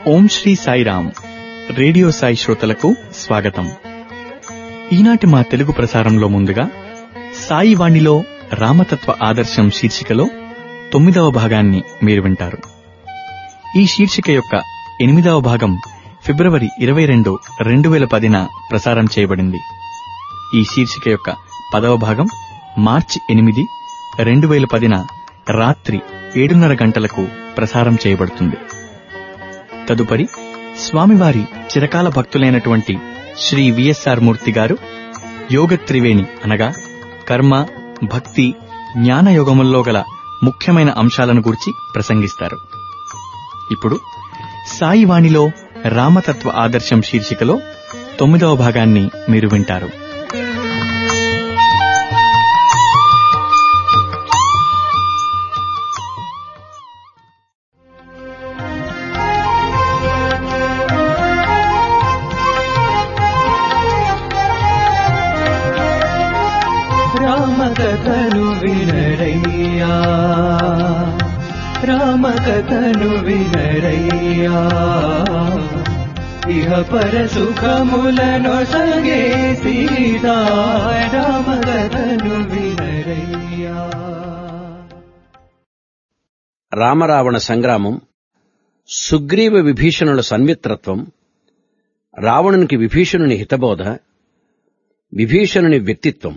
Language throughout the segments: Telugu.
ఓం శ్రీ సాయిరామ్ రేడియో సాయి శ్రోతలకు స్వాగతం ఈనాటి మా తెలుగు ప్రసారంలో ముందుగా సాయి వాణిలో రామతత్వ ఆదర్శం శీర్షికలో తొమ్మిదవ భాగాన్ని మీరు వింటారు ఈ శీర్షిక యొక్క ఎనిమిదవ భాగం ఫిబ్రవరి ఇరవై రెండు రెండు వేల పదిన ప్రసారం చేయబడింది ఈ శీర్షిక యొక్క పదవ భాగం మార్చి ఎనిమిది రెండు వేల పదిన రాత్రి ఏడున్నర గంటలకు ప్రసారం చేయబడుతుంది తదుపరి స్వామివారి చిరకాల భక్తులైనటువంటి శ్రీ విఎస్ఆర్ మూర్తి గారు యోగ త్రివేణి అనగా కర్మ భక్తి జ్ఞాన యోగముల్లో గల ముఖ్యమైన అంశాలను గురించి ప్రసంగిస్తారు ఇప్పుడు సాయి వాణిలో రామతత్వ ఆదర్శం శీర్షికలో తొమ్మిదవ భాగాన్ని మీరు వింటారు రామకథను వినరయ్యా రామకథను వినరయ్యా ఇహ పర సుఖములను సగే సీతా రామకథను వినరయ్యా రామరావణ సంగ్రామం సుగ్రీవ విభీషణుల సన్మిత్రత్వం రావణునికి విభీషణుని హితబోధ విభీషణుని వ్యక్తిత్వం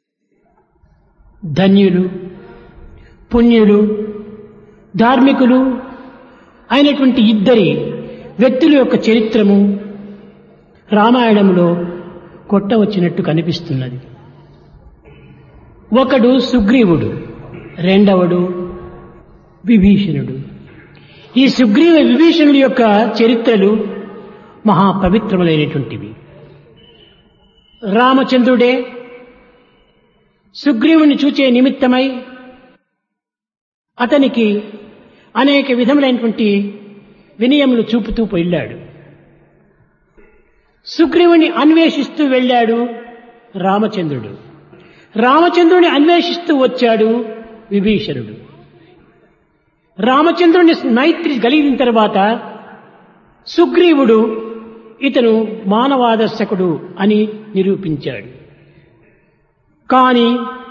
ధన్యులు పుణ్యులు ధార్మికులు అయినటువంటి ఇద్దరి వ్యక్తుల యొక్క చరిత్రము రామాయణంలో కొట్టవచ్చినట్టు కనిపిస్తున్నది ఒకడు సుగ్రీవుడు రెండవడు విభీషణుడు ఈ సుగ్రీవ విభీషణుల యొక్క చరిత్రలు మహా పవిత్రములైనటువంటివి రామచంద్రుడే సుగ్రీవుని చూచే నిమిత్తమై అతనికి అనేక విధములైనటువంటి వినయములు చూపుతూ వెళ్ళాడు సుగ్రీవుని అన్వేషిస్తూ వెళ్ళాడు రామచంద్రుడు రామచంద్రుని అన్వేషిస్తూ వచ్చాడు విభీషణుడు రామచంద్రుని మైత్రి కలిగిన తర్వాత సుగ్రీవుడు ఇతను మానవాదర్శకుడు అని నిరూపించాడు కాని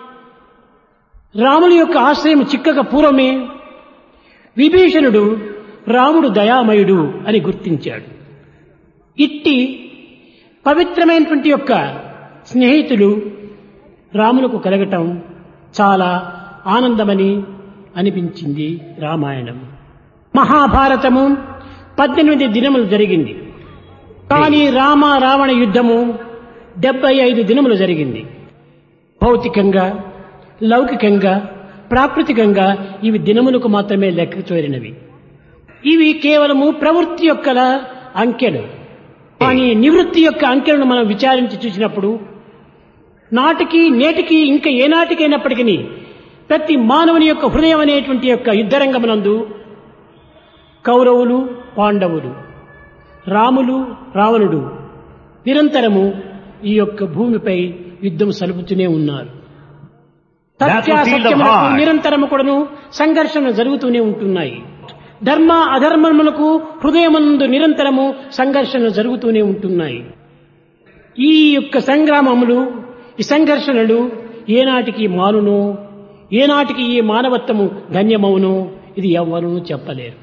రాముని యొక్క ఆశ్రయం చిక్కక పూర్వమే విభీషణుడు రాముడు దయామయుడు అని గుర్తించాడు ఇట్టి పవిత్రమైనటువంటి యొక్క స్నేహితులు రాములకు కలగటం చాలా ఆనందమని అనిపించింది రామాయణం మహాభారతము పద్దెనిమిది దినములు జరిగింది కానీ రామ రావణ యుద్ధము డెబ్బై ఐదు దినములు జరిగింది భౌతికంగా లౌకికంగా ప్రాకృతికంగా ఇవి దినములకు మాత్రమే లెక్క చేరినవి ఇవి కేవలము ప్రవృత్తి యొక్క అంకెలు కానీ నివృత్తి యొక్క అంకెలను మనం విచారించి చూసినప్పుడు నాటికి నేటికి ఇంకా ఏనాటికైనప్పటికీ ప్రతి మానవుని యొక్క హృదయం అనేటువంటి యొక్క యుద్ధరంగమునందు కౌరవులు పాండవులు రాములు రావణుడు నిరంతరము ఈ యొక్క భూమిపై యుద్ధం సలుపుతూనే ఉన్నారు సత్యాసత్యములకు నిరంతరము కూడాను సంఘర్షణ జరుగుతూనే ఉంటున్నాయి ధర్మ అధర్మములకు హృదయమందు నిరంతరము సంఘర్షణ జరుగుతూనే ఉంటున్నాయి ఈ యొక్క సంగ్రామములు ఈ సంఘర్షణలు ఏనాటికి మానునో ఏనాటికి ఈ మానవత్వము ధన్యమవునో ఇది ఎవ్వరూ చెప్పలేరు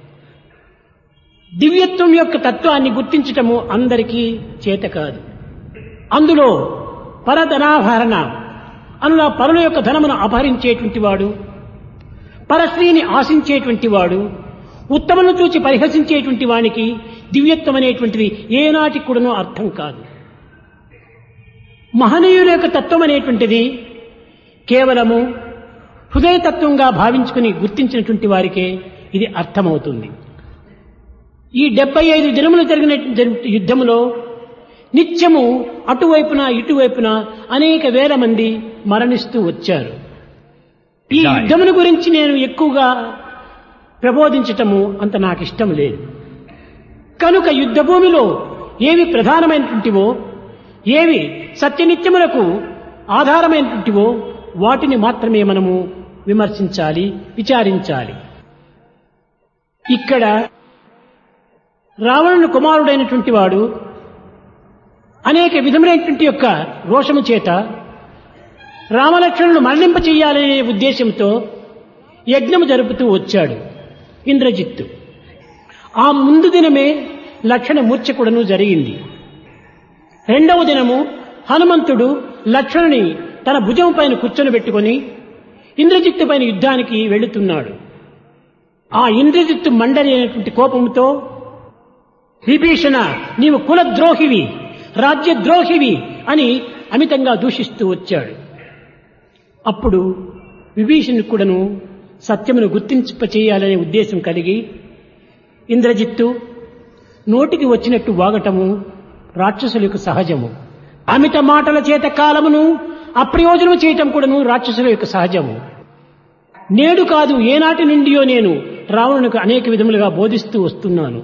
దివ్యత్వం యొక్క తత్వాన్ని గుర్తించటము అందరికీ చేత కాదు అందులో పరధనాభరణ అందులో పరుల యొక్క ధనమును అపహరించేటువంటి వాడు పరస్త్రీని ఆశించేటువంటి వాడు ఉత్తమను చూచి పరిహసించేటువంటి వానికి దివ్యత్వం అనేటువంటిది ఏనాటికి కూడానో అర్థం కాదు మహనీయుల యొక్క తత్వం అనేటువంటిది కేవలము హృదయతత్వంగా భావించుకుని గుర్తించినటువంటి వారికే ఇది అర్థమవుతుంది ఈ డెబ్బై ఐదు దినములు జరిగిన యుద్ధములో నిత్యము అటువైపున ఇటువైపున అనేక వేల మంది మరణిస్తూ వచ్చారు ఈ యుద్ధమును గురించి నేను ఎక్కువగా ప్రబోధించటము అంత నాకు ఇష్టం లేదు కనుక యుద్ధ భూమిలో ఏవి ప్రధానమైనటువంటివో ఏవి సత్యనిత్యములకు ఆధారమైనటువంటివో వాటిని మాత్రమే మనము విమర్శించాలి విచారించాలి ఇక్కడ రావణుని కుమారుడైనటువంటి వాడు అనేక విధములైనటువంటి యొక్క రోషము చేత రామలక్ష్మణులు మరణింప చెయ్యాలనే ఉద్దేశంతో యజ్ఞము జరుపుతూ వచ్చాడు ఇంద్రజిత్తు ఆ ముందు దినమే లక్షణ మూర్ఛ కూడాను జరిగింది రెండవ దినము హనుమంతుడు లక్ష్మణుని తన భుజం పైన కూర్చొని పెట్టుకొని ఇంద్రజిత్తు పైన యుద్ధానికి వెళుతున్నాడు ఆ ఇంద్రజిత్తు మండలి అయినటువంటి కోపంతో విభీషణ నీవు కులద్రోహివి రాజ్యద్రోహివి అని అమితంగా దూషిస్తూ వచ్చాడు అప్పుడు విభీషణుడు కూడాను సత్యమును గుర్తింప చేయాలనే ఉద్దేశం కలిగి ఇంద్రజిత్తు నోటికి వచ్చినట్టు వాగటము రాక్షసులకు సహజము అమిత మాటల చేత కాలమును అప్రయోజనం చేయటం కూడాను రాక్షసుల యొక్క సహజము నేడు కాదు ఏనాటి నుండియో నేను రావణునికి అనేక విధములుగా బోధిస్తూ వస్తున్నాను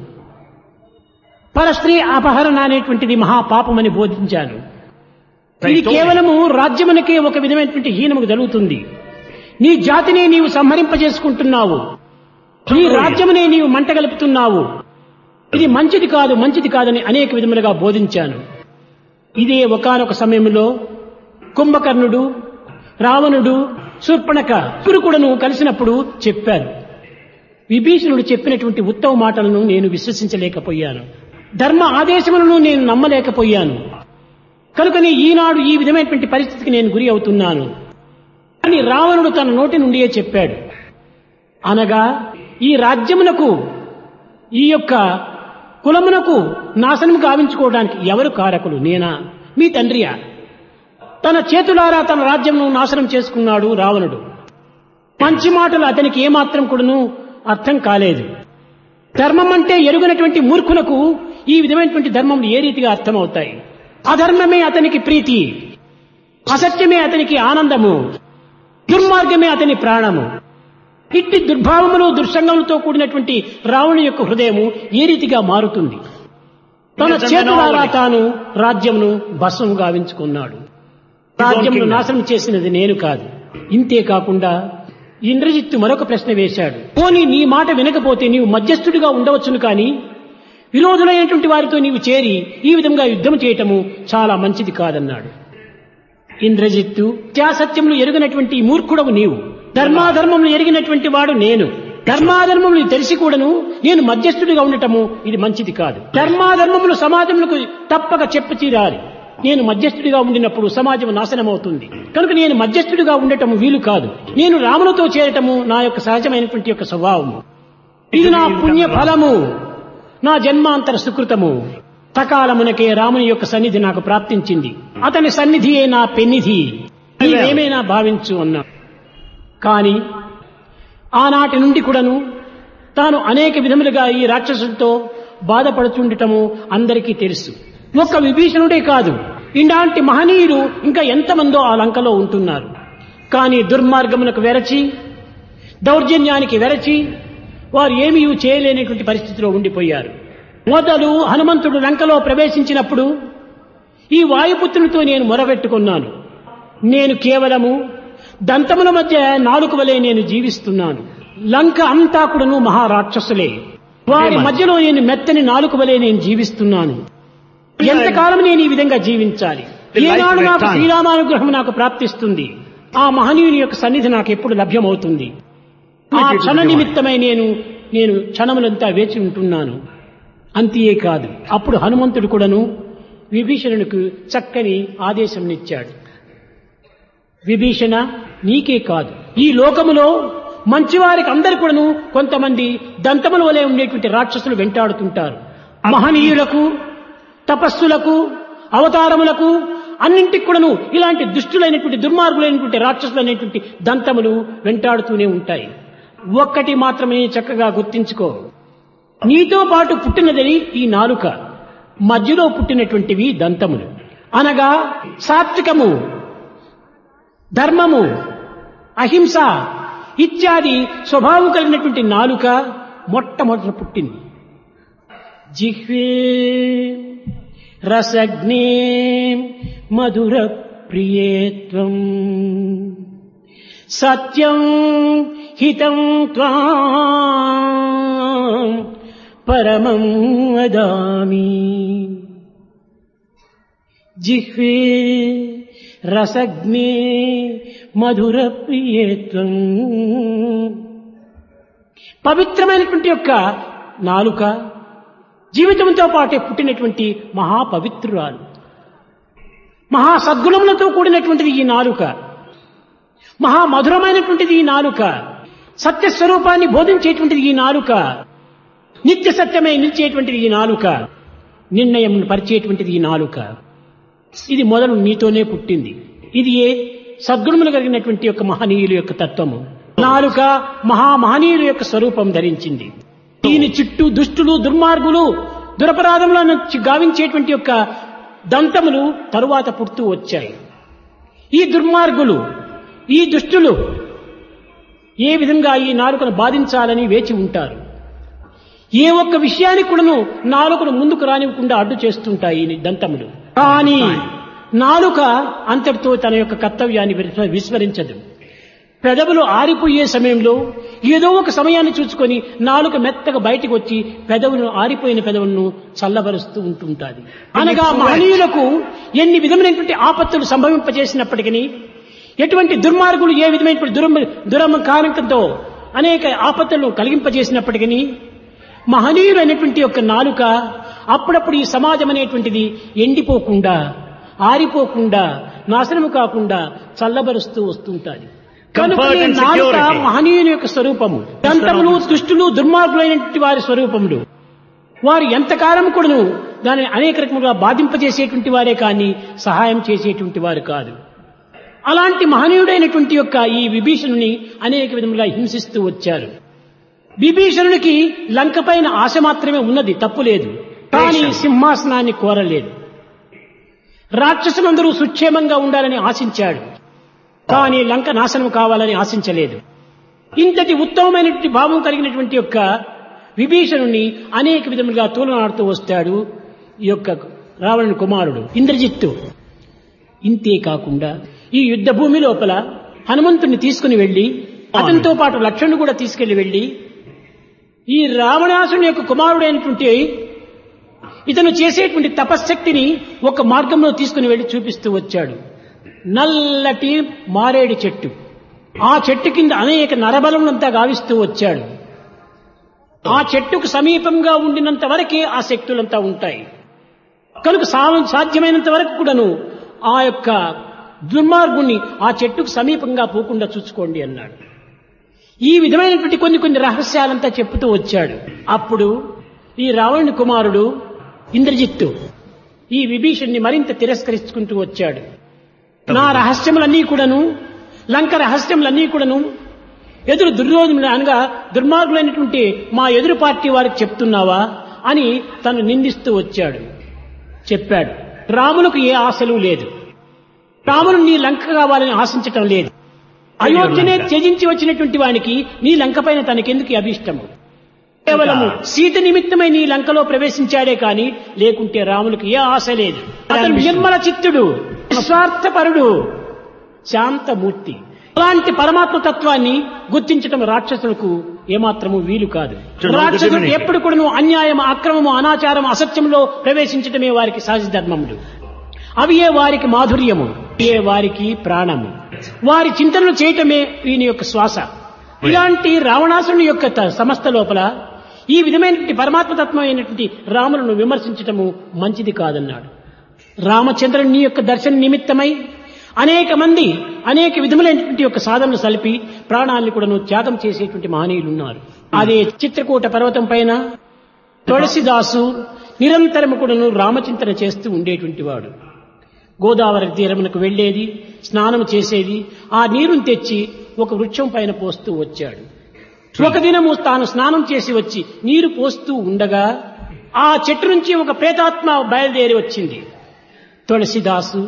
పరస్త్రీ అపహరణ అనేటువంటిది మహాపాపమని బోధించాను ఇది కేవలము రాజ్యమునకే ఒక విధమైనటువంటి హీనముకు జరుగుతుంది నీ జాతినే నీవు సంహరింపజేసుకుంటున్నావు నీ రాజ్యమునే నీవు మంటగలుపుతున్నావు ఇది మంచిది కాదు మంచిది కాదని అనేక విధములుగా బోధించాను ఇదే ఒకానొక సమయంలో కుంభకర్ణుడు రావణుడు శూర్పణక కూడాను కలిసినప్పుడు చెప్పారు విభీషణుడు చెప్పినటువంటి ఉత్తమ మాటలను నేను విశ్వసించలేకపోయాను ధర్మ ఆదేశములను నేను నమ్మలేకపోయాను కనుకనే ఈనాడు ఈ విధమైనటువంటి పరిస్థితికి నేను గురి అవుతున్నాను అని రావణుడు తన నోటి నుండియే చెప్పాడు అనగా ఈ రాజ్యమునకు ఈ యొక్క కులమునకు నాశనం గావించుకోవడానికి ఎవరు కారకులు నేనా మీ తండ్రియా తన చేతులారా తన రాజ్యంను నాశనం చేసుకున్నాడు రావణుడు మంచి మాటలు అతనికి ఏమాత్రం కూడాను అర్థం కాలేదు ధర్మం అంటే ఎరుగినటువంటి మూర్ఖులకు ఈ విధమైనటువంటి ధర్మం ఏ రీతిగా అర్థమవుతాయి అధర్మమే అతనికి ప్రీతి అసత్యమే అతనికి ఆనందము దుర్మార్గమే అతని ప్రాణము ఇట్టి దుర్భావములు దుర్సంగములతో కూడినటువంటి రావణు యొక్క హృదయము ఏ రీతిగా మారుతుంది తన చేతులారా తాను రాజ్యమును భస్మము గావించుకున్నాడు రాజ్యమును నాశనం చేసినది నేను కాదు ఇంతే కాకుండా ఇంద్రజిత్తు మరొక ప్రశ్న వేశాడు పోనీ నీ మాట వినకపోతే నీవు మధ్యస్థుడిగా ఉండవచ్చును కానీ విరోధులైనటువంటి వారితో నీవు చేరి ఈ విధంగా యుద్ధం చేయటము చాలా మంచిది కాదన్నాడు ఇంద్రజిత్తు త్యాసత్యములు ఎరుగినటువంటి మూర్ఖుడవు నీవు ధర్మాధర్మములు ఎరిగినటువంటి వాడు నేను ధర్మాధర్మములు తెలిసి కూడాను నేను మధ్యస్థుడిగా ఉండటము ఇది మంచిది కాదు ధర్మాధర్మములు సమాజములకు తప్పక చెప్పు తీరాలి నేను మధ్యస్థుడిగా ఉండినప్పుడు సమాజం నాశనమవుతుంది కనుక నేను మధ్యస్థుడిగా ఉండటము వీలు కాదు నేను రాములతో చేరటము నా యొక్క సహజమైనటువంటి యొక్క స్వభావము ఇది నా పుణ్య ఫలము నా జన్మాంతర సుకృతము సకాలమునకే రాముని యొక్క సన్నిధి నాకు ప్రాప్తించింది అతని సన్నిధియే నా పెన్నిధి నీవేమైనా భావించు అన్నాడు కాని ఆనాటి నుండి కూడాను తాను అనేక విధములుగా ఈ రాక్షసులతో బాధపడుతుండటము అందరికీ తెలుసు ఒక్క విభీషణుడే కాదు ఇలాంటి మహనీయులు ఇంకా ఎంతమందో ఆ లంకలో ఉంటున్నారు కానీ దుర్మార్గమునకు వెరచి దౌర్జన్యానికి వెరచి వారు ఏమీ చేయలేనటువంటి పరిస్థితిలో ఉండిపోయారు మొదలు హనుమంతుడు లంకలో ప్రవేశించినప్పుడు ఈ వాయుపుత్రునితో నేను మొరబెట్టుకున్నాను నేను కేవలము దంతముల మధ్య నాలుక వలె నేను జీవిస్తున్నాను లంక అంతా కూడాను మహారాక్షసులే వారి మధ్యలో నేను మెత్తని నాలుక వలె నేను జీవిస్తున్నాను ఎంతకాలం నేను ఈ విధంగా జీవించాలి ఏనాడు నాకు శ్రీరామానుగ్రహం నాకు ప్రాప్తిస్తుంది ఆ మహనీయుని యొక్క సన్నిధి నాకు ఎప్పుడు లభ్యమవుతుంది ఆ క్షణ నిమిత్తమై నేను నేను క్షణములంతా వేచి ఉంటున్నాను అంతే కాదు అప్పుడు హనుమంతుడు కూడాను విభీషణునికి చక్కని ఆదేశంనిచ్చాడు విభీషణ నీకే కాదు ఈ లోకములో మంచివారికి అందరు కూడాను కొంతమంది దంతముల వలె ఉండేటువంటి రాక్షసులు వెంటాడుతుంటారు మహనీయులకు తపస్సులకు అవతారములకు అన్నింటికి కూడాను ఇలాంటి దుష్టులైనటువంటి దుర్మార్గులైనటువంటి రాక్షసులైనటువంటి దంతములు వెంటాడుతూనే ఉంటాయి ఒక్కటి మాత్రమే చక్కగా గుర్తించుకో నీతో పాటు పుట్టినదని ఈ నాలుక మధ్యలో పుట్టినటువంటివి దంతములు అనగా సాత్వికము ధర్మము అహింస ఇత్యాది స్వభావం కలిగినటువంటి నాలుక మొట్టమొదట పుట్టింది జిహ్వే రసగ్నే మధుర ప్రియేత్వం సత్యం హితం త్వాం పరమం వదామి జిహ్వే రసజ్ఞే మధుర ప్రియేత్వం పవిత్రమైనటువంటి యొక్క నాలుక జీవితంతో పాటే పుట్టినటువంటి మహాపవిత్రురాలు మహా సద్గుణములతో కూడినటువంటిది ఈ నాలుక మహా మధురమైనటువంటిది ఈ నాలుక సత్యస్వరూపాన్ని బోధించేటువంటిది ఈ నాలుక నిత్య సత్యమై నిలిచేటువంటిది ఈ నాలుక నిర్ణయం పరిచేటువంటిది ఈ నాలుక ఇది మొదలు నీతోనే పుట్టింది ఇది ఏ సద్గుణములు కలిగినటువంటి యొక్క మహనీయుల యొక్క తత్వము నాలుక మహా మహనీయుల యొక్క స్వరూపం ధరించింది దీని చుట్టూ దుష్టులు దుర్మార్గులు దురపరాధములను చి- గావించేటువంటి యొక్క దంతములు తరువాత పుడుతూ వచ్చాయి ఈ దుర్మార్గులు ఈ దుష్టులు ఏ విధంగా ఈ నాలుకను బాధించాలని వేచి ఉంటారు ఏ ఒక్క విషయానికి కూడాను నాలుకను ముందుకు రానివ్వకుండా అడ్డు చేస్తుంటాయి ఈ దంతములు కానీ నాలుక అంతటితో తన యొక్క కర్తవ్యాన్ని విస్మ- విస్మరించదు పెదవులు ఆరిపోయే సమయంలో ఏదో ఒక సమయాన్ని చూసుకొని నాలుక మెత్తగా బయటకు వచ్చి పెదవులను ఆరిపోయిన పెదవులను చల్లబరుస్తూ ఉంటుంటాది అనగా మహనీయులకు ఎన్ని విధమైనటువంటి ఆపత్తులు సంభవింపజేసినప్పటికీ ఎటువంటి దుర్మార్గులు ఏ విధమైనటువంటి దురమ దురమ కారణంతో అనేక ఆపత్తులను కలిగింపజేసినప్పటికీ మహనీయులైనటువంటి యొక్క నాలుక అప్పుడప్పుడు ఈ సమాజం అనేటువంటిది ఎండిపోకుండా ఆరిపోకుండా నాశనము కాకుండా చల్లబరుస్తూ వస్తుంటాది కనుక Comfort and నాలుక security. మహనీయుని యొక్క స్వరూపము దంతములు దుష్టులు దుర్మార్గులైనటువంటి వారి స్వరూపములు వారు ఎంతకాలం కూడాను దానిని అనేక రకములుగా బాధింపజేసేటువంటి వారే కానీ సహాయం చేసేటువంటి వారు కాదు అలాంటి మహనీయుడైనటువంటి యొక్క ఈ విభీషణుని అనేక విధములుగా హింసిస్తూ వచ్చారు విభీషణునికి లంక పైన ఆశ మాత్రమే ఉన్నది తప్పు లేదు కానీ సింహాసనాన్ని కోరలేదు రాక్షసులందరూ సుక్షేమంగా ఉండాలని ఆశించాడు కానీ లంక నాశనం కావాలని ఆశించలేదు ఇంతటి ఉత్తమమైనటువంటి భావం కలిగినటువంటి యొక్క విభీషణుని అనేక విధములుగా తూలనాడుతూ వస్తాడు ఈ యొక్క రావణుని కుమారుడు ఇంద్రజిత్తు ఇంతే కాకుండా ఈ యుద్ధ భూమి లోపల హనుమంతుని తీసుకుని వెళ్లి అతనితో పాటు లక్ష్మణుడు కూడా తీసుకెళ్లి వెళ్లి ఈ రావణాసుని యొక్క కుమారుడైనటువంటి ఇతను చేసేటువంటి తపశ్శక్తిని ఒక మార్గంలో తీసుకుని వెళ్లి చూపిస్తూ వచ్చాడు నల్లటి మారేడు చెట్టు ఆ చెట్టు కింద అనేక నరబలములంతా గావిస్తూ వచ్చాడు ఆ చెట్టుకు సమీపంగా ఉండినంత వరకే ఆ శక్తులంతా ఉంటాయి కనుక సా- సాధ్యమైనంత వరకు కూడాను ఆ యొక్క దుర్మార్గుణ్ణి ఆ చెట్టుకు సమీపంగా పోకుండా చూసుకోండి అన్నాడు ఈ విధమైనటువంటి కొన్ని కొన్ని రహస్యాలంతా చెప్పుతూ వచ్చాడు అప్పుడు ఈ రావణుని కుమారుడు ఇంద్రజిత్తు ఈ విభీషణ్ణి మరింత తిరస్కరించుకుంటూ వచ్చాడు నా రహస్యములన్నీ కూడాను లంక రహస్యములన్నీ కూడాను ఎదురు దుర్యోధనుడు అనగా దుర్మార్గులైనటువంటి మా ఎదురు పార్టీ వారికి చెప్తున్నావా అని తను నిందిస్తూ వచ్చాడు చెప్పాడు రాములకు ఏ ఆశలు లేదు రాముడు నీ లంక కావాలని ఆశించటం లేదు అయోధ్యనే త్యజించి వచ్చినటువంటి వానికి నీ లంక పైన తనకెందుకు ఈ అభిష్టము కేవలము సీత నిమిత్తమై నీ లంకలో ప్రవేశించాడే కాని లేకుంటే రాములకు ఏ ఆశ లేదు అతను నిర్మల చిత్తుడు నిస్వార్థపరుడు శాంతమూర్తి అలాంటి పరమాత్మ తత్వాన్ని గుర్తించటం రాక్షసులకు ఏమాత్రము వీలు కాదు To know the రాక్షసులు divinity. ఎప్పుడు కూడాను అన్యాయం అక్రమము అనాచారం అసత్యంలో ప్రవేశించటమే వారికి సహజ ధర్మములు అవియే వారికి మాధుర్యము అవియే వారికి ప్రాణము వారి చింతనలు చేయటమే వీని యొక్క శ్వాస ఇలాంటి రావణాసుని యొక్క త- సమస్త లోపల ఈ విధమైనటువంటి పరమాత్మతత్వం అయినటువంటి రాములను విమర్శించటము మంచిది కాదన్నాడు రామచంద్రుని నీ యొక్క దర్శన నిమిత్తమై అనేక మంది అనేక విధములైనటువంటి యొక్క సాధనలు సలిపి ప్రాణాలను కూడా త్యాగం చేసేటువంటి మహనీయులు ఉన్నారు అదే చిత్రకూట పర్వతం పైన తులసిదాసు నిరంతరము కూడాను రామచింతన చేస్తూ ఉండేటువంటి వాడు గోదావరి తీరమునకు వెళ్లేది స్నానం చేసేది ఆ నీరుని తెచ్చి ఒక వృక్షం పైన పోస్తూ వచ్చాడు ఒక దినము తాను స్నానం చేసి వచ్చి నీరు పోస్తూ ఉండగా ఆ చెట్టు నుంచి ఒక ప్రేతాత్మ బయలుదేరి వచ్చింది తులసిదాసు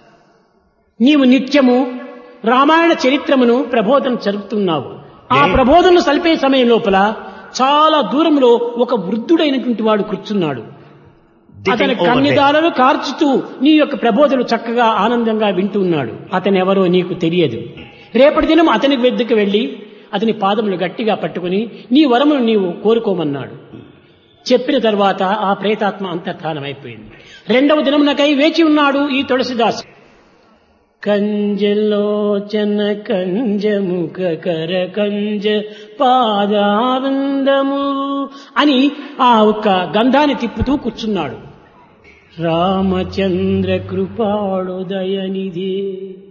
నీవు నిత్యము రామాయణ చరిత్రమును ప్రబోధన జరుపుతున్నావు ఆ ప్రబోధనను సలిపే సమయం లోపల చాలా దూరంలో ఒక వృద్ధుడైనటువంటి వాడు కూర్చున్నాడు అతని Dipping over కన్నిదాలను కార్చుతూ నీ యొక్క ప్రబోధనలు చక్కగా ఆనందంగా వింటున్నాడు అతను ఎవరో నీకు తెలియదు రేపటి దినం అతని వద్దకు వెళ్లి అతని పాదములు గట్టిగా పట్టుకుని నీ వరమును నీవు కోరుకోమన్నాడు చెప్పిన తర్వాత ఆ ప్రేతాత్మ అంతర్ధానమైపోయింది రెండవ దినమునకై వేచి ఉన్నాడు ఈ తులసిదాసు కంజలోచన కంజముఖ కర కంజ పాదానందము అని ఆ ఒక్క గంధాన్ని తిప్పుతూ కూర్చున్నాడు రామచంద్ర కృపాళోదయనిధి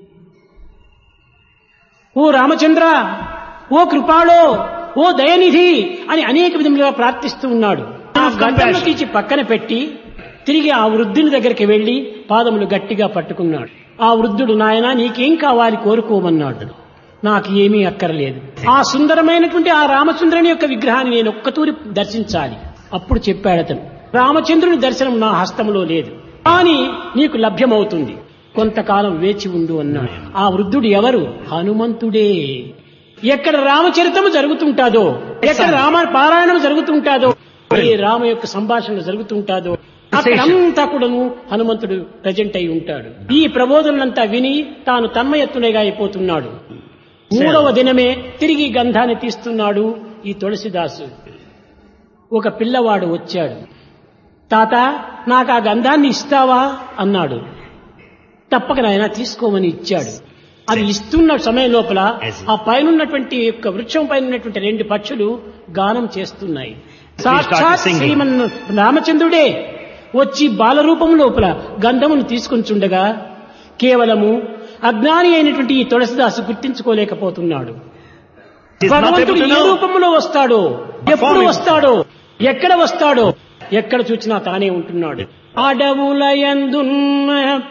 ఓ రామచంద్ర ఓ కృపాళో ఓ దయనిధి అని అనేక విధములుగా ప్రార్థిస్తూ ఉన్నాడు ఆ గంటను తీసి పక్కన పెట్టి తిరిగి ఆ వృద్ధుని దగ్గరికి వెళ్లి పాదములు గట్టిగా పట్టుకున్నాడు ఆ వృద్ధుడు నాయన నీకేం కావాలి కోరుకోమన్నాడు నాకు ఏమీ అక్కరలేదు ఆ సుందరమైనటువంటి ఆ రామచంద్రుని యొక్క విగ్రహాన్ని నేను ఒక్కతూరి దర్శించాలి అప్పుడు చెప్పాడు అతను రామచంద్రుని దర్శనం నా హస్తంలో లేదు కానీ నీకు లభ్యమవుతుంది కొంతకాలం వేచి ఉండు అన్నాడు ఆ వృద్ధుడు ఎవరు హనుమంతుడే ఎక్కడ రామచరితము జరుగుతుంటాదో ఎక్కడ రామ పారాయణం జరుగుతుంటాదో ఏ రామ యొక్క సంభాషణ జరుగుతుంటాదో అక్కడంతా కూడాను హనుమంతుడు ప్రజెంట్ అయి ఉంటాడు ఈ ప్రబోధనలంతా విని తాను తన్మయత్తునేగా అయిపోతున్నాడు మూడవ దినమే తిరిగి గంధాన్ని తీస్తున్నాడు ఈ తులసిదాసు ఒక పిల్లవాడు వచ్చాడు తాత నాకు ఆ గంధాన్ని ఇస్తావా అన్నాడు తప్పక నాయన తీసుకోమని ఇచ్చాడు అది ఇస్తున్న సమయం లోపల ఆ పైన ఉన్నటువంటి యొక్క వృక్షం పైన ఉన్నటువంటి రెండు పక్షులు గానం చేస్తున్నాయి సాక్షాత్ శ్రీమన్ రామచంద్రుడే వచ్చి బాలరూపం లోపల గంధమును తీసుకొని చుండగా కేవలము అజ్ఞాని అయినటువంటి ఈ తులసిదాసు గుర్తించుకోలేకపోతున్నాడు భగవంతుడు ఏ రూపంలో వస్తాడో ఎప్పుడు వస్తాడో ఎక్కడ వస్తాడో ఎక్కడ చూచినా తానే ఉంటున్నాడు అడవులయందున్న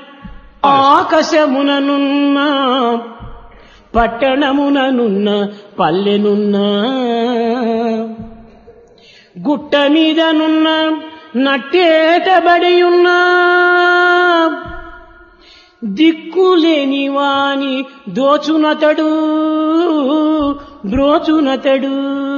ఆకాశముననున్న పట్టణముననున్న పల్లెనున్న గుట్ట మీదనున్న నట్టేటబడి ఉన్నా దిక్కులేని వాని దోచునతడు బ్రోచునతడు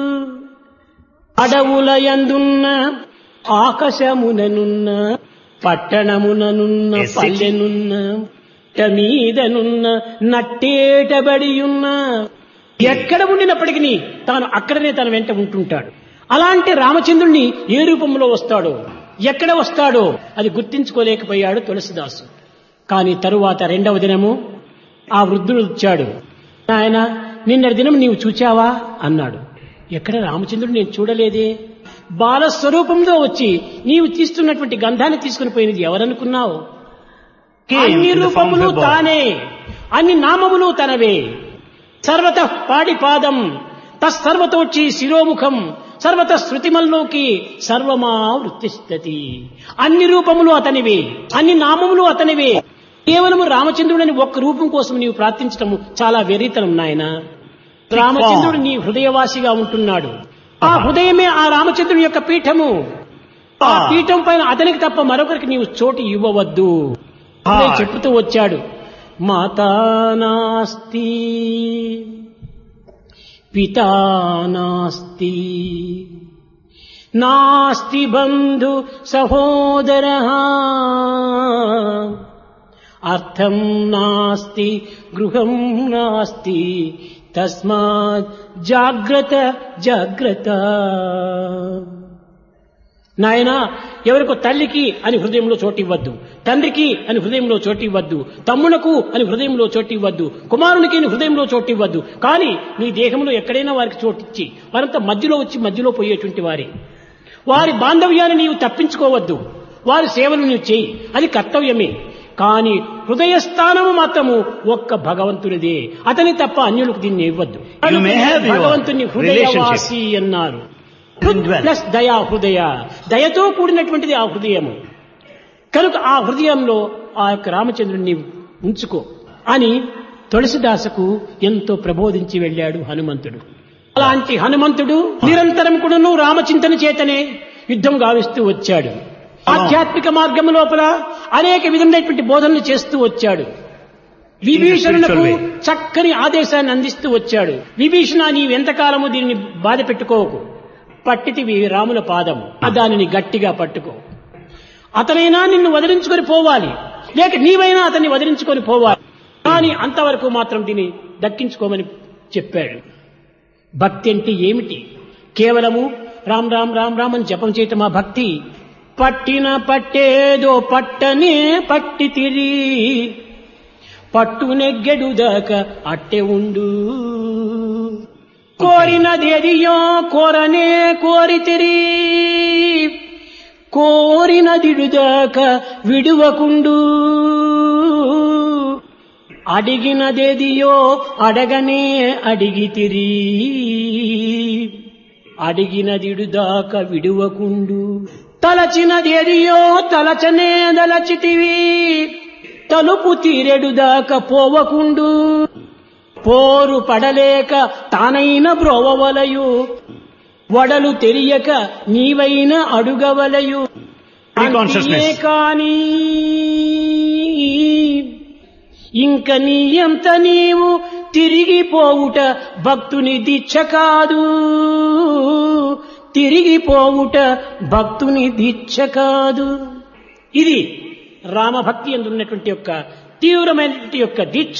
అడవుల యందున్న ఆకాశముననున్న పట్టణముననున్న పల్లెనున్న పుట్ట మీదనున్న నట్టేటబడి ఉన్న ఎక్కడ ఉండినప్పటికీ తాను అక్కడనే తన వెంట ఉంటుంటాడు అలాంటి రామచంద్రుణ్ణి ఏ రూపంలో వస్తాడో ఎక్కడ వస్తాడో అది గుర్తించుకోలేకపోయాడు తులసిదాసు కానీ తరువాత రెండవ దినము ఆ వృద్ధుడు వచ్చాడు ఆయన నిన్నటి దినం నీవు చూచావా అన్నాడు ఎక్కడ రామచంద్రుడు నేను చూడలేదే బాల స్వరూపంలో వచ్చి నీవు తీస్తున్నటువంటి గంధాన్ని తీసుకుని పోయినది ఎవరనుకున్నావు అన్ని రూపములు తానే అన్ని నామములు తనవే సర్వత పాడి పాదం తస్సర్వతోచి శిరోముఖం సర్వత శృతిమల్లోకి సర్వమా వృత్తిస్తతి అన్ని రూపములు అతనివే అన్ని నామములు అతనివే కేవలము రామచంద్రుడని ఒక్క రూపం కోసం నీవు ప్రార్థించటము చాలా వెర్రితనం నాయన రామచంద్రుడు నీ హృదయవాసిగా ఉంటున్నాడు ఆ హృదయమే ఆ రామచంద్రుని యొక్క పీఠము ఆ పీఠం పైన అతనికి తప్ప మరొకరికి నీవు చోటు ఇవ్వవద్దు అదే చెప్పుతూ వచ్చాడు మాతా నాస్తి పితా నాస్తి నాస్తి బంధు సహోదర అర్థం నాస్తి గృహం నాస్తి తస్మాత్ జాగ్రత్త జాగ్రత్త నాయన ఎవరికో తల్లికి అని హృదయంలో చోటివ్వద్దు తండ్రికి అని హృదయంలో చోటివ్వద్దు తమ్మునకు అని హృదయంలో చోటివ్వద్దు కుమారునికి అని హృదయంలో చోటివ్వద్దు కానీ నీ దేహంలో ఎక్కడైనా వారికి చోటిచ్చి వారంతా మధ్యలో వచ్చి మధ్యలో పోయేటువంటి వారి వారి బాంధవ్యాన్ని నీవు తప్పించుకోవద్దు వారి సేవలు నీవు చేయి అది కర్తవ్యమే కానీ హృదయ స్థానము మాత్రము ఒక్క భగవంతునిదే అతని తప్ప అన్యులకు దీన్ని ఇవ్వద్దు You may have your భగవంతుని హృదయవాసి అన్నారు ప్లస్ దయా హృదయ దయతో కూడినటువంటిది ఆ హృదయము కనుక ఆ హృదయంలో ఆ యొక్క రామచంద్రుడిని నీవు ఉంచుకో అని తులసిదాసకు ఎంతో ప్రబోధించి వెళ్ళాడు హనుమంతుడు అలాంటి హనుమంతుడు నిరంతరం కూడాను రామచింతన చేతనే యుద్ధం గావిస్తూ వచ్చాడు ఆధ్యాత్మిక మార్గం లోపల అనేక విధమైనటువంటి బోధనలు చేస్తూ వచ్చాడు విభీషణులకు చక్కని ఆదేశాన్ని అందిస్తూ వచ్చాడు విభీషణ నీవు ఎంతకాలము దీనిని బాధ పెట్టుకోకు పట్టితివి రాముల పాదం దానిని గట్టిగా పట్టుకో అతనైనా నిన్ను వదిలించుకొని పోవాలి లేక నీవైనా అతన్ని వదిలించుకొని పోవాలి కానీ అంతవరకు మాత్రం దీన్ని దక్కించుకోమని చెప్పాడు భక్తి అంటే ఏమిటి కేవలము రామ్ రామ్ రామ్ రామ్ అని జపం చేయటం ఆ భక్తి పట్టిన పట్టేదో పట్టనే పట్టి తిరి పట్టు నెగ్గెడు దాకా అట్టె ఉండు కోరినదేదియో కోరనే కోరితిరి కోరినదిడుదాకా విడువకుండు అడిగినదేదియో అడగనే అడిగితిరి అడిగినదిడుదాకా విడువకుండు తలచినదేదియో తలచనే దలచితివి తలుపు తీరెడు దాకా పోవకుండు పోరు పడలేక తానైన బ్రోవవలయు వడలు తెలియక నీవైన అడుగవలయు అంతియే కాని ఇంక నీయంత నీవు తిరిగిపోవుట భక్తుని దీక్ష కాదు తిరిగిపోవుట భక్తుని దీక్ష కాదు ఇది రామభక్తి అందున్నటువంటి యొక్క తీవ్రమైనటువంటి యొక్క దీక్ష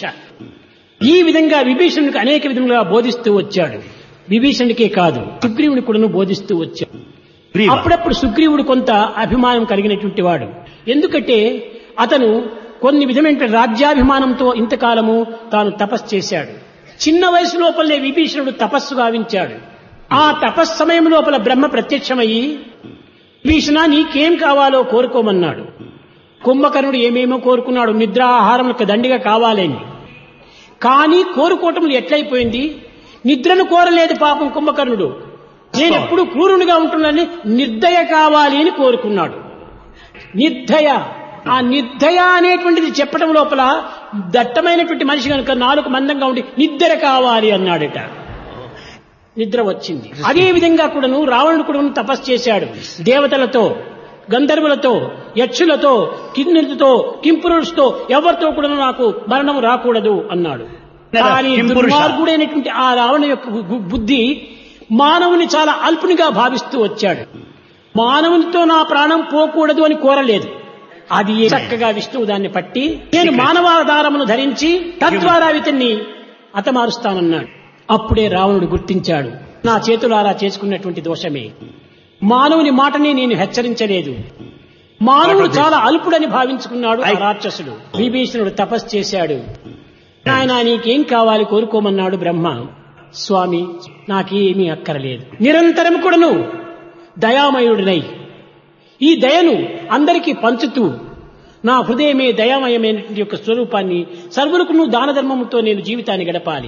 ఈ విధంగా విభీషణుడికి అనేక విధంగా బోధిస్తూ వచ్చాడు విభీషణుడికే కాదు సుగ్రీవుని కూడాను బోధిస్తూ వచ్చాడు అప్పుడప్పుడు సుగ్రీవుడు కొంత అభిమానం కలిగినటువంటి వాడు ఎందుకంటే అతను కొన్ని విధమైన రాజ్యాభిమానంతో ఇంతకాలము తాను తపస్సు చేశాడు చిన్న వయసు లోపలనే విభీషణుడు తపస్సు గావించాడు ఆ తపస్సు సమయం లోపల బ్రహ్మ ప్రత్యక్షమయ్యి విభీషణ నీకేం కావాలో కోరుకోమన్నాడు కుంభకర్ణుడు ఏమేమో కోరుకున్నాడు నిద్ర ఆహారములకు దండిగా కావాలని కానీ కోరుకోవటం ఎట్లయిపోయింది నిద్రను కోరలేదు పాపం కుంభకర్ణుడు నేను ఎప్పుడు క్రూరునిగా ఉంటున్నానని నిర్దయ కావాలి అని కోరుకున్నాడు నిర్దయ ఆ నిర్దయ అనేటువంటిది చెప్పడం లోపల దట్టమైనటువంటి మనిషి కనుక నాలుగు మందంగా ఉండి నిద్ర కావాలి అన్నాడట నిద్ర వచ్చింది అదే విధంగా కూడాను రావణుడు కూడాను తపస్సు చేశాడు దేవతలతో గంధర్వులతో యక్షులతో కిన్నెలతో కింపురుషుతో ఎవరితో కూడా నాకు మరణం రాకూడదు అన్నాడు కానీ కింపురుష. దుర్మార్గుడైనటువంటి ఆ రావణ యొక్క బు- బుద్ధి మానవుని చాలా అల్పునిగా భావిస్తూ వచ్చాడు మానవునితో నా ప్రాణం పోకూడదు అని కోరలేదు అది చక్కగా విష్ణువు దాన్ని పట్టి నేను మానవాధారమును ధరించి తద్వారా ఇతన్ని హతమారుస్తానన్నాడు అప్పుడే రావణుడు గుర్తించాడు నా చేతులారా చేసుకున్నటువంటి దోషమే మానవుని మాటని నేను హెచ్చరించలేదు మానవుడు చాలా అల్పుడని భావించుకున్నాడు ఆ రాక్షసుడు విభీషణుడు తపస్సు చేశాడు నాయన నీకేం కావాలి కోరుకోమన్నాడు బ్రహ్మ స్వామి నాకేమీ అక్కరలేదు నిరంతరం కూడాను దయామయుడినై ఈ దయను అందరికీ పంచుతూ నా హృదయమే దయామయమైనటువంటి యొక్క స్వరూపాన్ని సర్వులకు నువ్వు దాన ధర్మముతో నేను జీవితాన్ని గడపాలి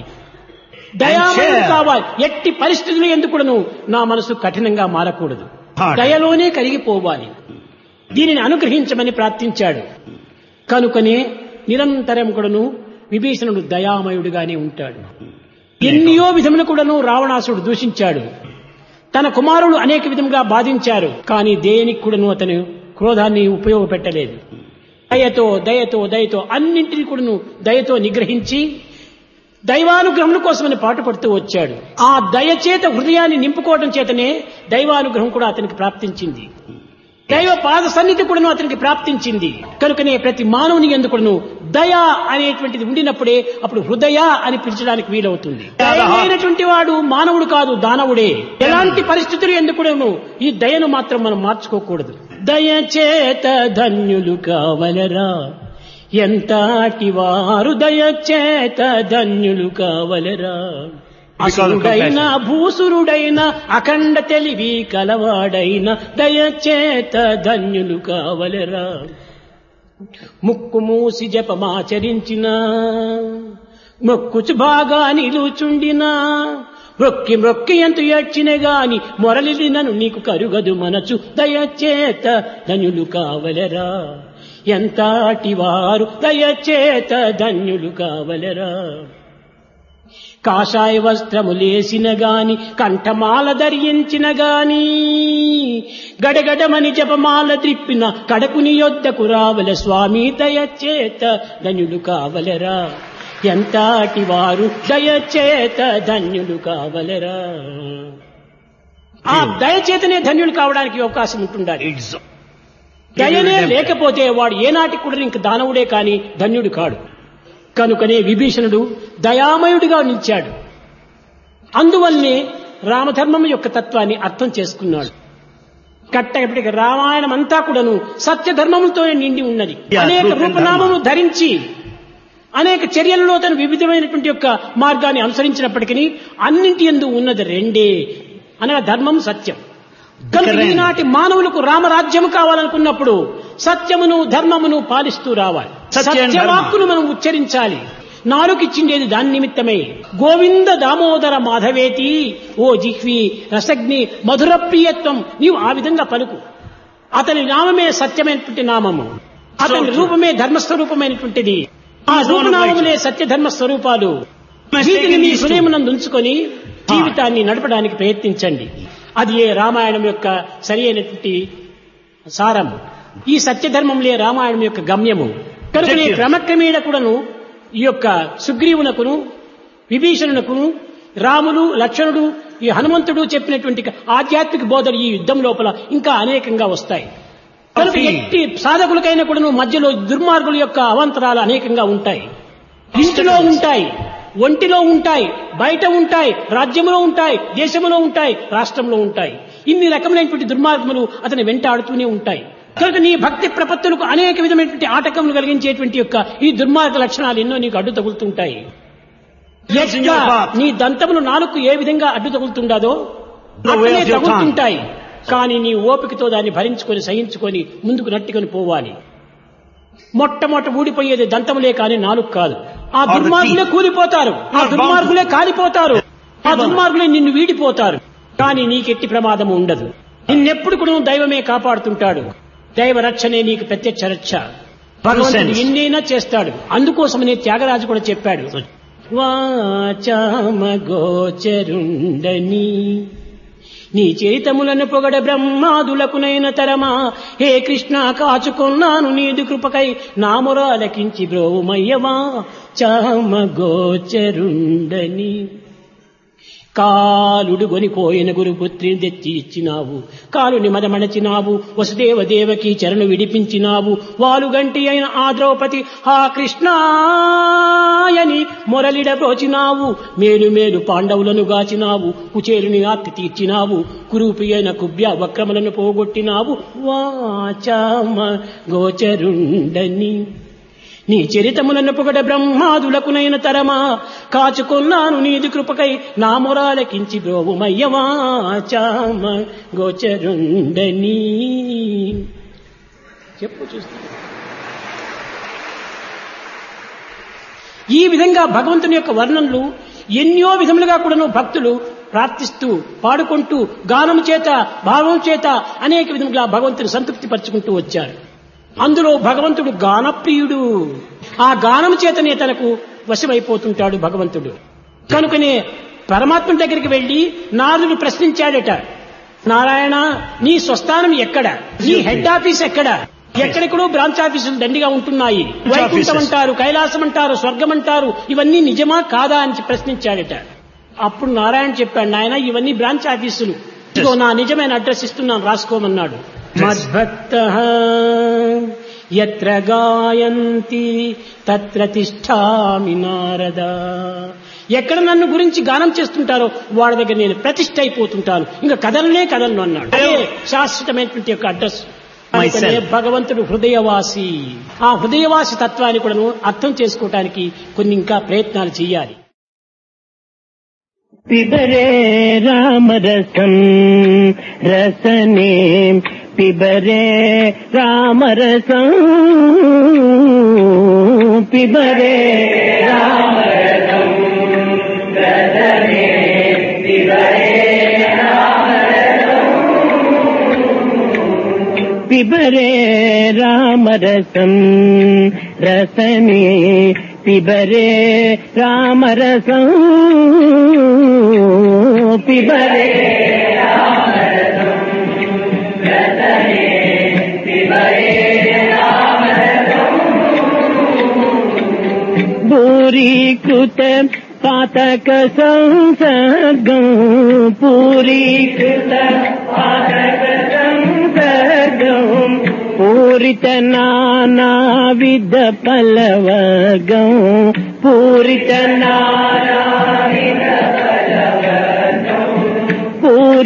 దయామయం కావాలి ఎట్టి పరిస్థితులు ఎందుకును నా మనసు కఠినంగా మారకూడదు Hard. దయలోనే కరిగిపోవాలి దీనిని అనుగ్రహించమని ప్రార్థించాడు కనుకనే నిరంతరం కూడాను విభీషణుడు దయామయుడుగానే ఉంటాడు ఎన్నో విధములు కూడాను రావణాసుడు దూషించాడు తన కుమారుడు అనేక విధంగా బాధించారు కానీ దేనికి కూడాను అతను క్రోధాన్ని ఉపయోగపెట్టలేదు దయతో దయతో దయతో అన్నింటినీ కూడాను దయతో నిగ్రహించి దైవానుగ్రహం కోసమని పాటుపడుతూ వచ్చాడు ఆ దయ చేత హృదయాన్ని నింపుకోవడం చేతనే దైవానుగ్రహం కూడా అతనికి ప్రాప్తించింది దైవ పాద సన్నిధి కూడాను అతనికి ప్రాప్తించింది కనుకనే ప్రతి మానవుని ఎందుకును దయ అనేటువంటిది ఉండినప్పుడే అప్పుడు హృదయ అని పిలిచడానికి వీలవుతుంది దయమైనటువంటి వాడు మానవుడు కాదు దానవుడే ఎలాంటి పరిస్థితులు ఎందుకును ఈ దయను మాత్రం మనం మార్చుకోకూడదు దయ చేత ధన్యులు కావలరా ఎంతటి వారు దయ చేత ధన్యులు కావలరా అసురుడైన భూసురుడైన అఖండ తెలివి కలవాడైన దయచేత ధన్యులు కావలరా ముక్కు మూసి జపమాచరించిన మొక్కుచు బాగా నిలుచుండినా మ్రొక్కి మ్రొక్కి ఎంత ఏడ్చిన గాని మొరలినను నీకు కరుగదు మనచు దయచేత ధన్యులు కావలరా ఎంతటి వారు దయచేత ధన్యులు కావలరా కాషాయ వస్త్రములేసిన గాని కంఠమాల ధరించిన గాని గడగడమని జపమాల త్రిప్పిన కడకుని యొద్దకు రావల స్వామి దయచేత ధన్యులు కావలరా ఎంతటి వారు దయచేత ధన్యులు కావలరా ఆ దయచేతనే ధన్యులు కావడానికి అవకాశం ఉంటుండాలి దయనే లేకపోతే వాడు ఏనాటికి కూడా ఇంక దానవుడే కాని ధన్యుడు కాడు కనుకనే విభీషణుడు దయామయుడిగా నిలిచాడు అందువల్లనే రామధర్మం యొక్క తత్వాన్ని అర్థం చేసుకున్నాడు కట్టగప్పటికి రామాయణం అంతా కూడాను సత్యధర్మములతోనే నిండి ఉన్నది Yeah, అనేక truth and రూపనామములు ధరించి అనేక చర్యలలో తను వివిధమైనటువంటి యొక్క మార్గాన్ని అనుసరించినప్పటికీ అన్నింటి ఎందు ఉన్నది రెండే అనగా ధర్మం సత్యం కనుక Correct. ఈనాటి మానవులకు రామరాజ్యము కావాలనుకున్నప్పుడు సత్యమును ధర్మమును పాలిస్తూ రావాలి సత్య and సత్యవాక్కును మనం ఉచ్చరించాలి నాలుగిచ్చిండేది దాని నిమిత్తమే గోవింద దామోదర మాధవేతి ఓ జిహ్వి రసగ్ని మధుర ప్రియత్వం నీవు ఆ విధంగా పలుకు అతని నామమే సత్యమైనటువంటి నామము అతని రూపమే ధర్మస్వరూపమైనటువంటిది ఆ రూపనామములే సత్య ధర్మ స్వరూపాలు వీటిని మీ హృదయమునందు ఉంచుకొని జీవితాన్ని నడపడానికి ప్రయత్నించండి అది ఏ రామాయణం యొక్క సరి అయినటువంటి సారం ఈ సత్యధర్మంలే రామాయణం యొక్క గమ్యము కనుక క్రమక్రమేణ కూడాను ఈ యొక్క సుగ్రీవునకును విభీషణునకును రాములు లక్ష్మణుడు ఈ హనుమంతుడు చెప్పినటువంటి ఆధ్యాత్మిక బోధలు ఈ యుద్ధం లోపల ఇంకా అనేకంగా వస్తాయి కనుక ఎట్టి సాధకులకైనా కూడాను మధ్యలో దుర్మార్గుల యొక్క అవంతరాలు అనేకంగా ఉంటాయి ఇంటిలో ఉంటాయి ఒంటిలో ఉంటాయి బయట ఉంటాయి రాజ్యంలో ఉంటాయి దేశంలో ఉంటాయి రాష్ట్రంలో ఉంటాయి ఇన్ని రకములైనటువంటి దుర్మార్గములు అతని వెంటాడుతూనే ఉంటాయి కనుక నీ భక్తి ప్రపత్తులకు అనేక విధమైనటువంటి ఆటకములు కలిగించేటువంటి యొక్క ఈ దుర్మార్గ లక్షణాలు ఎన్నో నీకు అడ్డు తగులుతుంటాయి ఎట్లా నీ దంతములు నాలుగు ఏ విధంగా అడ్డు తగులుతుండదో The way అట్లనే of your తగులుతుంటాయి కానీ నీ ఓపికతో దాన్ని భరించుకొని సహించుకొని ముందుకు నట్టుకొని పోవాలి మొట్టమొదట ఊడిపోయేది దంతములే కానీ నాలుగు కాదు ఆ Or the దుర్మార్గులే teeth. కూలిపోతారు ఆ Or దుర్మార్గులే కాలిపోతారు ఆ దుర్మార్గులే నిన్ను వీడిపోతారు కానీ నీకెట్టి ప్రమాదం ఉండదు నిన్నెప్పుడు కూడా దైవమే కాపాడుతుంటాడు దైవ రక్షణే నీకు ప్రత్యక్ష రక్ష భగవంతుడు sense. ఎన్నైనా చేస్తాడు అందుకోసమనే త్యాగరాజు కూడా చెప్పాడు వాచామ గోచరుండని నీ చరితములను పొగడ బ్రహ్మాదులకునైన తరమా హే కృష్ణ కాచుకున్నాను నీదు కృపకై నామురాలకించి బ్రోమయ్యవా చామ గోచరుండని కాలుడు గొనిపోయిన గురుపుత్రిని తెచ్చి ఇచ్చినావు కాలుని మదమణచినావు వసుదేవ దేవకి చరణు విడిపించినావు వాలుగంటి అయిన ఆ ద్రౌపది హా కృష్ణాయని మొరలిడబ్రోచినావు మేలు మేలు పాండవులను గాచినావు కుచేరుని ఆర్తి తీర్చినావు కురూపి అయిన కుబ్య వక్రములను పోగొట్టినావు వాచామ గోచరుండని నీ చరితములను పొగడ బ్రహ్మాదులకునైన తరమా కాచుకున్నాను నీది కృపకై నా మొరాలకించి బ్రోవుమయ్యవాచామ గోచరుండని చెప్పు చూస్తా ఈ విధంగా భగవంతుని యొక్క వర్ణనలు ఎన్నో విధములుగా కూడాను భక్తులు ప్రార్థిస్తూ పాడుకుంటూ గానం చేత భావం చేత అనేక విధములుగా భగవంతుని సంతృప్తి పరుచుకుంటూ వచ్చారు అందులో భగవంతుడు గానప్రియుడు ఆ గానం చేతనే తనకు వశమైపోతుంటాడు భగవంతుడు కనుకనే పరమాత్మ దగ్గరికి వెళ్లి నారదుడు ప్రశ్నించాడట నారాయణ నీ స్వస్థానం ఎక్కడ నీ హెడ్ ఆఫీస్ ఎక్కడ ఎక్కడెక్కడో బ్రాంచ్ ఆఫీసులు దండిగా ఉంటున్నాయి వైకుంఠం అంటారు కైలాసం అంటారు స్వర్గం అంటారు ఇవన్నీ నిజమా కాదా అని ప్రశ్నించాడట అప్పుడు నారాయణ చెప్పాడు నాయన ఇవన్నీ బ్రాంచ్ ఆఫీసులు ఇదిగో నా నిజమైన అడ్రస్ ఇస్తున్నాను రాసుకోమన్నాడు మద్భక్త ఎత్ర గాయంతి తత్ర తిష్టామి నారద ఎక్కడ నన్ను గురించి గానం చేస్తుంటారో వాళ్ళ దగ్గర నేను ప్రతిష్ట అయిపోతుంటాను ఇంకా కదలనే కదలను అన్నాడు అదే శాశ్వతమైనటువంటి యొక్క అడ్రస్ అందుకనే భగవంతుడు హృదయవాసి ఆ హృదయవాసి తత్వాన్ని కూడాను అర్థం చేసుకోవటానికి కొన్ని ఇంకా ప్రయత్నాలు చేయాలి పిబరే రామరసం రసనే పిబరే రామరసం పిబరే రామరసం రసనే పిబరే పిబరే రామరసం రసనే పిబరే రామరసం పిబరే పూరీకృత పాతక సంసర్గం పూరీకృత పాతక సంసర్గం పూరిత నానావిధ ఫలవర్గం పూరిత నానావిధ ఫలవర్గం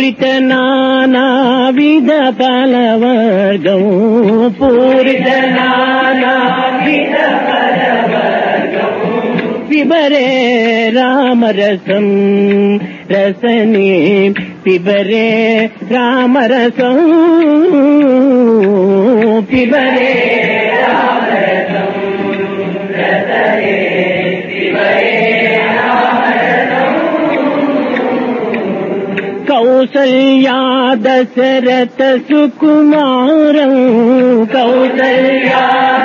పూరిత నానావిధ ఫలవర్గం పూరిత నానావిధ ఫలవర్గం పిబరే రామరసం రసనే పిబరే రామరసం పిబరే రామరసం రసనే పిబరే కౌసల్యా దశరథ సుకుమారం కౌసల్యా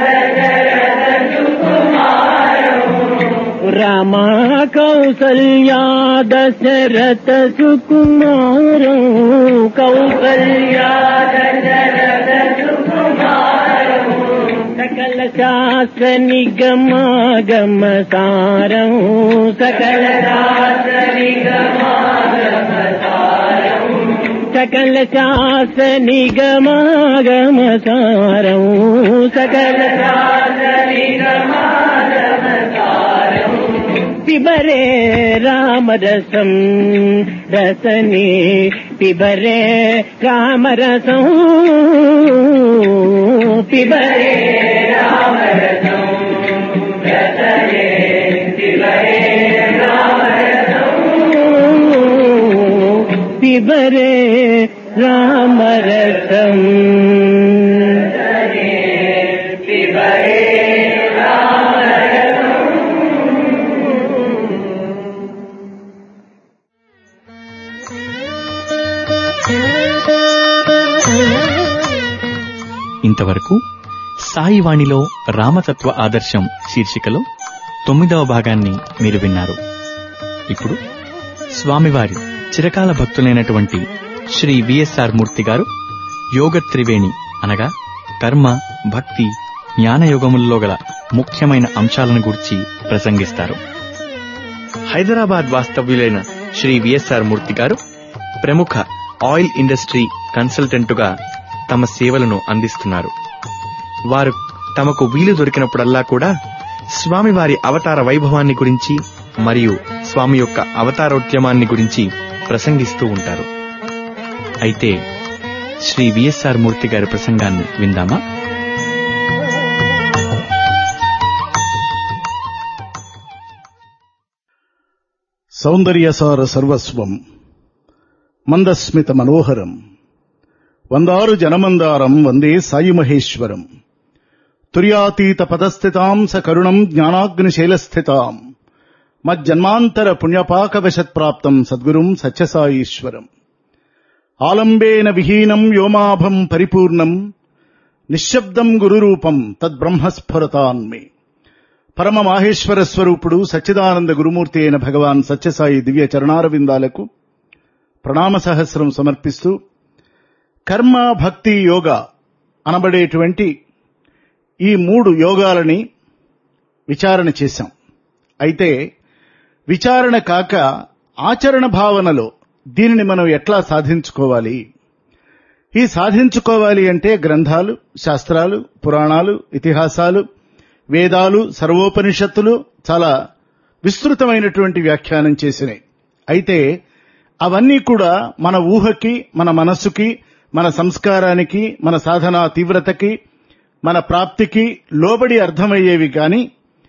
రామ కౌసల్యా దశరథ సుకుమారం కౌసల్యా దశరథ సుకుమారం సకల శాస్త్ర నిగమాగమ సారం సకల శాస్త్ర నిగమాగమ సారం సకల శాస్త్ర నిగమాగమ సారం సకల శాస్త్ర నిగమాగమ సారం పిబరే రామరసం రసనే పిబరే రామరసం పిబరే రామరసం రసనే పిబరే రామరసం పిబరే రామరసం పిబరే ఇంతవరకు సాయివాణిలో రామతత్వ ఆదర్శం శీర్షికలో తొమ్మిదవ భాగాన్ని మీరు విన్నారు ఇప్పుడు స్వామివారి చిరకాల భక్తులైనటువంటి శ్రీ విఎస్ఆర్ మూర్తి గారు యోగ త్రివేణి అనగా కర్మ భక్తి జ్ఞానయోగముల్లో గల ముఖ్యమైన అంశాలను గురించి ప్రసంగిస్తారు హైదరాబాద్ వాస్తవ్యులైన శ్రీ విఎస్ఆర్ మూర్తి గారు ప్రముఖ ఆయిల్ ఇండస్ట్రీ కన్సల్టెంటుగా తమ సేవలను అందిస్తున్నారు వారు తమకు వీలు దొరికినప్పుడల్లా కూడా స్వామివారి అవతార వైభవాన్ని గురించి మరియు స్వామి యొక్క అవతారోద్యమాన్ని గురించి ప్రసంగిస్తూ ఉంటారు అయితే శ్రీ విఎస్ఆర్ మూర్తి గారి ప్రసంగాన్ని విందామా సౌందర్యసార సర్వస్వం మందస్మిత మనోహరం వందారు జనమందారం వందే సాయి మహేశ్వరం తుర్యాతీత పదస్థితాం స కరుణం జ్ఞానాగ్నిశైలస్థితాం మజ్జన్మాంతర పుణ్యపాకవశత్ప్రాప్తం సద్గురుం సత్యసాయీశ్వరం ఆలంబేన విహీనం వ్యోమాభం పరిపూర్ణం నిశ్శబ్దం గురురూపం తద్బ్రహ్మస్ఫురతాన్మే పరమ మాహేశ్వర స్వరూపుడు సచ్చిదానంద గురుమూర్తి అయిన భగవాన్ సత్యసాయి దివ్య చరణారవిందాలకు ప్రణామ సహస్రం సమర్పిస్తూ కర్మ భక్తి యోగ అనబడేటువంటి ఈ మూడు యోగాలని విచారణ చేశాం అయితే విచారణ కాక ఆచరణ భావనలో దీనిని మనం ఎట్లా సాధించుకోవాలి ఈ సాధించుకోవాలి అంటే గ్రంథాలు శాస్త్రాలు పురాణాలు ఇతిహాసాలు వేదాలు సర్వోపనిషత్తులు చాలా విస్తృతమైనటువంటి వ్యాఖ్యానం చేసినాయి అయితే అవన్నీ కూడా మన ఊహకి మన మనస్సుకి మన సంస్కారానికి మన సాధనా తీవ్రతకి మన ప్రాప్తికి లోబడి అర్థమయ్యేవి కాని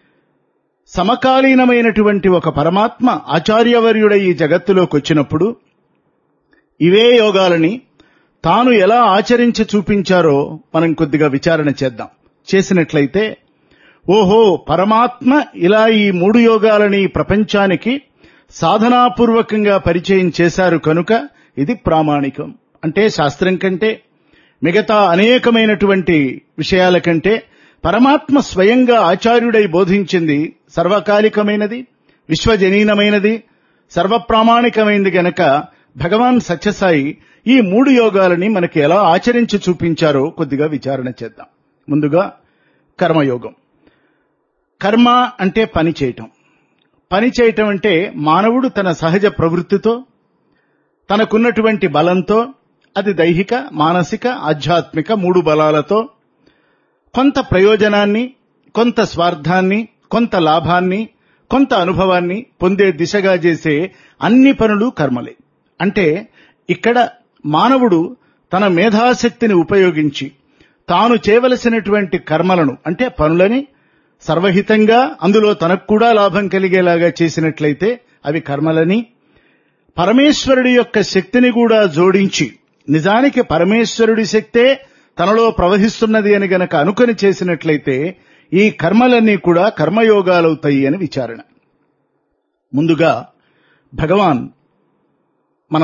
సమకాలీనమైనటువంటి ఒక పరమాత్మ ఆచార్యవర్యుడై ఈ జగత్తులోకి వచ్చినప్పుడు ఇవే యోగాలని తాను ఎలా ఆచరించి చూపించారో మనం కొద్దిగా విచారణ చేద్దాం చేసినట్లయితే ఓహో పరమాత్మ ఇలా ఈ మూడు యోగాలని ప్రపంచానికి సాధనాపూర్వకంగా పరిచయం చేశారు కనుక ఇది ప్రామాణికం అంటే శాస్త్రం కంటే మిగతా అనేకమైనటువంటి విషయాల కంటే పరమాత్మ స్వయంగా ఆచార్యుడై బోధించింది సర్వకాలికమైనది విశ్వజనీనమైనది సర్వప్రామాణికమైనది గనక భగవాన్ సత్యసాయి ఈ మూడు యోగాలని మనకి ఎలా ఆచరించి చూపించారో కొద్దిగా విచారణ చేద్దాం ముందుగా కర్మయోగం కర్మ అంటే పని చేయటం పని చేయటం అంటే మానవుడు తన సహజ ప్రవృత్తితో తనకున్నటువంటి బలంతో అది దైహిక మానసిక ఆధ్యాత్మిక మూడు బలాలతో కొంత ప్రయోజనాన్ని కొంత స్వార్థాన్ని కొంత లాభాన్ని కొంత అనుభవాన్ని పొందే దిశగా చేసే అన్ని పనులు కర్మలే అంటే ఇక్కడ మానవుడు తన మేధాశక్తిని ఉపయోగించి తాను చేయవలసినటువంటి కర్మలను అంటే పనులని సర్వహితంగా అందులో తనకు కూడా లాభం కలిగేలాగా చేసినట్లయితే అవి కర్మలని పరమేశ్వరుడి యొక్క శక్తిని కూడా జోడించి నిజానికి పరమేశ్వరుడి శక్తే తనలో ప్రవహిస్తున్నది అని గనక అనుకొని చేసినట్లయితే ఈ కర్మలన్నీ కూడా కర్మయోగాలవుతాయి అని విచారణ ముందుగా భగవాన్ మన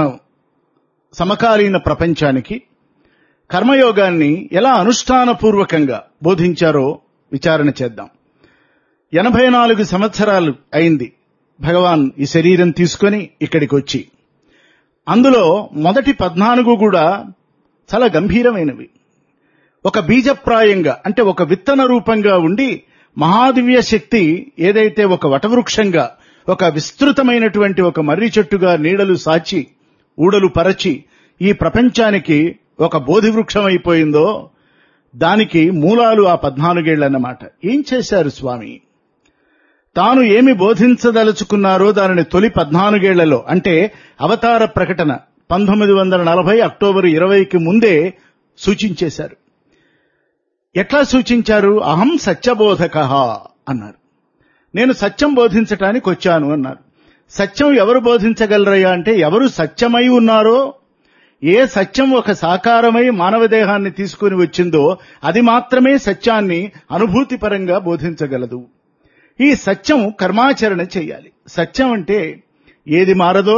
సమకాలీన ప్రపంచానికి కర్మయోగాన్ని ఎలా అనుష్ఠానపూర్వకంగా బోధించారో విచారణ చేద్దాం ఎనభై నాలుగు సంవత్సరాలు అయింది భగవాన్ ఈ శరీరం తీసుకొని ఇక్కడికి వచ్చి అందులో మొదటి పద్నాలుగు కూడా చాలా గంభీరమైనవి ఒక బీజప్రాయంగా అంటే ఒక విత్తన రూపంగా ఉండి మహాదివ్య శక్తి ఏదైతే ఒక వటవృక్షంగా ఒక విస్తృతమైనటువంటి ఒక మర్రి చెట్టుగా నీడలు సాచి ఊడలు పరచి ఈ ప్రపంచానికి ఒక బోధి వృక్షం అయిపోయిందో దానికి మూలాలు ఆ పద్నాలుగేళ్లన్నమాట ఏం చేశారు స్వామి తాను ఏమి బోధించదలుచుకున్నారో దానిని తొలి పద్నాలుగేళ్లలో అంటే అవతార ప్రకటన పంతొమ్మిది వందల నలభై అక్టోబర్ ఇరవైకి ముందే సూచించేశారు ఎట్లా సూచించారు అహం సత్యబోధక అన్నారు నేను సత్యం బోధించటానికి వచ్చాను అన్నారు సత్యం ఎవరు బోధించగలరయ్యా అంటే ఎవరు సత్యమై ఉన్నారో ఏ సత్యం ఒక సాకారమై మానవ దేహాన్ని తీసుకుని వచ్చిందో అది మాత్రమే సత్యాన్ని అనుభూతిపరంగా బోధించగలదు ఈ సత్యం కర్మాచరణ చేయాలి సత్యం అంటే ఏది మారదో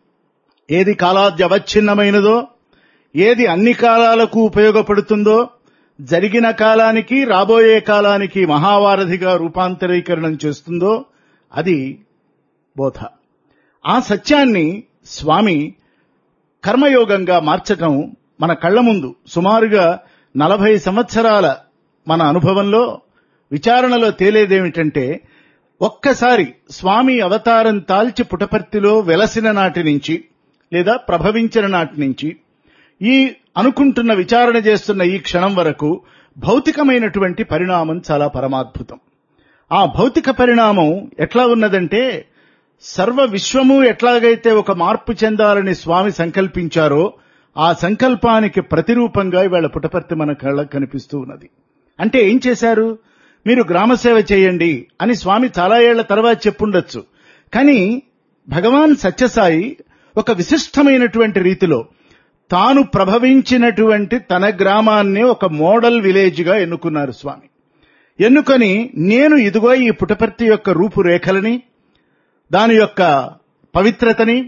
ఏది కాలాద్యవచ్ఛిన్నమైనదో ఏది అన్ని కాలాలకు ఉపయోగపడుతుందో జరిగిన కాలానికి రాబోయే కాలానికి మహావారధిగా రూపాంతరీకరణం చేస్తుందో అది బోధ ఆ సత్యాన్ని స్వామి కర్మయోగంగా మార్చటం మన కళ్ల ముందు సుమారుగా నలభై సంవత్సరాల మన అనుభవంలో విచారణలో తేలేదేమిటంటే ఒక్కసారి స్వామి అవతారం తాల్చి పుటపర్తిలో వెలసిన నాటి నుంచి లేదా ప్రభవించిన నాటి నుంచి ఈ అనుకుంటున్న విచారణ చేస్తున్న ఈ క్షణం వరకు భౌతికమైనటువంటి పరిణామం చాలా పరమాద్భుతం ఆ భౌతిక పరిణామం ఎట్లా ఉన్నదంటే సర్వ విశ్వము ఎట్లాగైతే ఒక మార్పు చెందాలని స్వామి సంకల్పించారో ఆ సంకల్పానికి ప్రతిరూపంగా ఇవాళ పుటపర్తి మన కళ్ళకు కనిపిస్తూ ఉన్నది అంటే ఏం చేశారు మీరు గ్రామసేవ చేయండి అని స్వామి చాలా ఏళ్ల తర్వాత చెప్పుండొచ్చు కానీ భగవాన్ సత్యసాయి ఒక విశిష్టమైనటువంటి రీతిలో తాను ప్రభవించినటువంటి తన గ్రామాన్నే ఒక మోడల్ విలేజ్ గా ఎన్నుకున్నారు స్వామి ఎన్నుకొని నేను ఇదిగో ఈ పుటపర్తి యొక్క రూపురేఖలని దాని యొక్క పవిత్రతని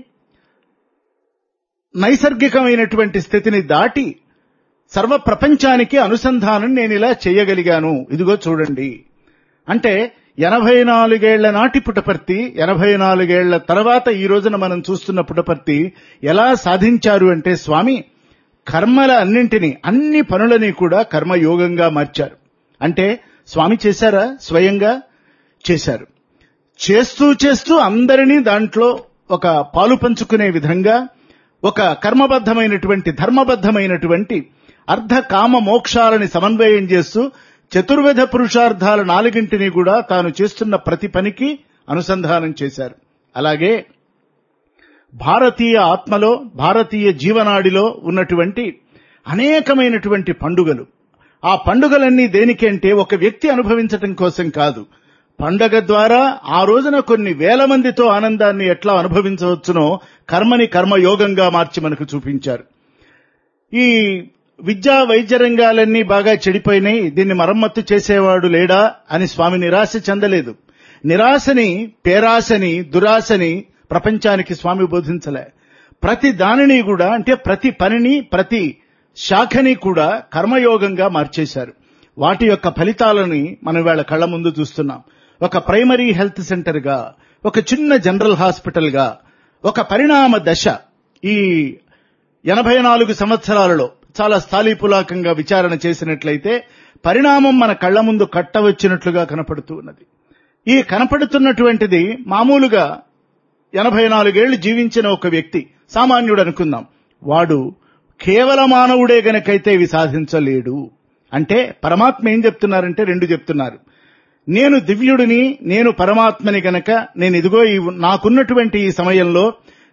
నైసర్గికమైనటువంటి స్థితిని దాటి సర్వ ప్రపంచానికి అనుసంధానం నేను ఇలా చేయగలిగాను ఇదిగో చూడండి అంటే ఎనభై నాలుగేళ్ల నాటి పుటపర్తి ఎనభై నాలుగేళ్ల తర్వాత ఈ రోజున మనం చూస్తున్న పుటపర్తి ఎలా సాధించారు అంటే స్వామి కర్మల అన్నింటినీ అన్ని పనులని కూడా కర్మయోగంగా మార్చారు అంటే స్వామి చేశారా స్వయంగా చేశారు చేస్తూ చేస్తూ అందరినీ దాంట్లో ఒక పాలు పంచుకునే విధంగా ఒక కర్మబద్ధమైనటువంటి ధర్మబద్ధమైనటువంటి అర్ధ కామ మోక్షాలని సమన్వయం చేస్తూ చతుర్విధ పురుషార్థాల నాలుగింటిని కూడా తాను చేస్తున్న ప్రతి పనికి అనుసంధానం చేశారు అలాగే భారతీయ ఆత్మలో భారతీయ జీవనాడిలో ఉన్నటువంటి అనేకమైనటువంటి పండుగలు ఆ పండుగలన్నీ దేనికి అంటే ఒక వ్యక్తి అనుభవించటం కోసం కాదు పండగ ద్వారా ఆ రోజున కొన్ని వేల మందితో ఆనందాన్ని ఎట్లా అనుభవించవచ్చునో కర్మని కర్మయోగంగా మార్చి మనకు చూపించారు ఈ విద్యా వైద్య రంగాలన్నీ బాగా చెడిపోయినాయి దీన్ని మరమ్మత్తు చేసేవాడు లేడా అని స్వామి నిరాశ చెందలేదు నిరాశని పేరాశని దురాశని ప్రపంచానికి స్వామి బోధించలే ప్రతి దానిని కూడా అంటే ప్రతి పనిని ప్రతి శాఖని కూడా కర్మయోగంగా మార్చేశారు వాటి యొక్క ఫలితాలని మనం వేళ కళ్ళ ముందు చూస్తున్నాం ఒక ప్రైమరీ హెల్త్ సెంటర్ గా ఒక చిన్న జనరల్ హాస్పిటల్ గా ఒక పరిణామ దశ ఈ ఎనభై నాలుగు సంవత్సరాలలో చాలా స్థాళీపులాకంగా విచారణ చేసినట్లయితే పరిణామం మన కళ్ల ముందు కట్టవచ్చినట్లుగా కనపడుతూ ఉన్నది ఈ కనపడుతున్నటువంటిది మామూలుగా ఎనభై నాలుగేళ్లు జీవించిన ఒక వ్యక్తి సామాన్యుడు అనుకుందాం వాడు కేవల మానవుడే గనకైతే ఇవి సాధించలేడు అంటే పరమాత్మ ఏం చెప్తున్నారంటే రెండు చెప్తున్నారు నేను దివ్యుడిని నేను పరమాత్మని గనక నేను ఇదిగో ఈ నాకున్నటువంటి ఈ సమయంలో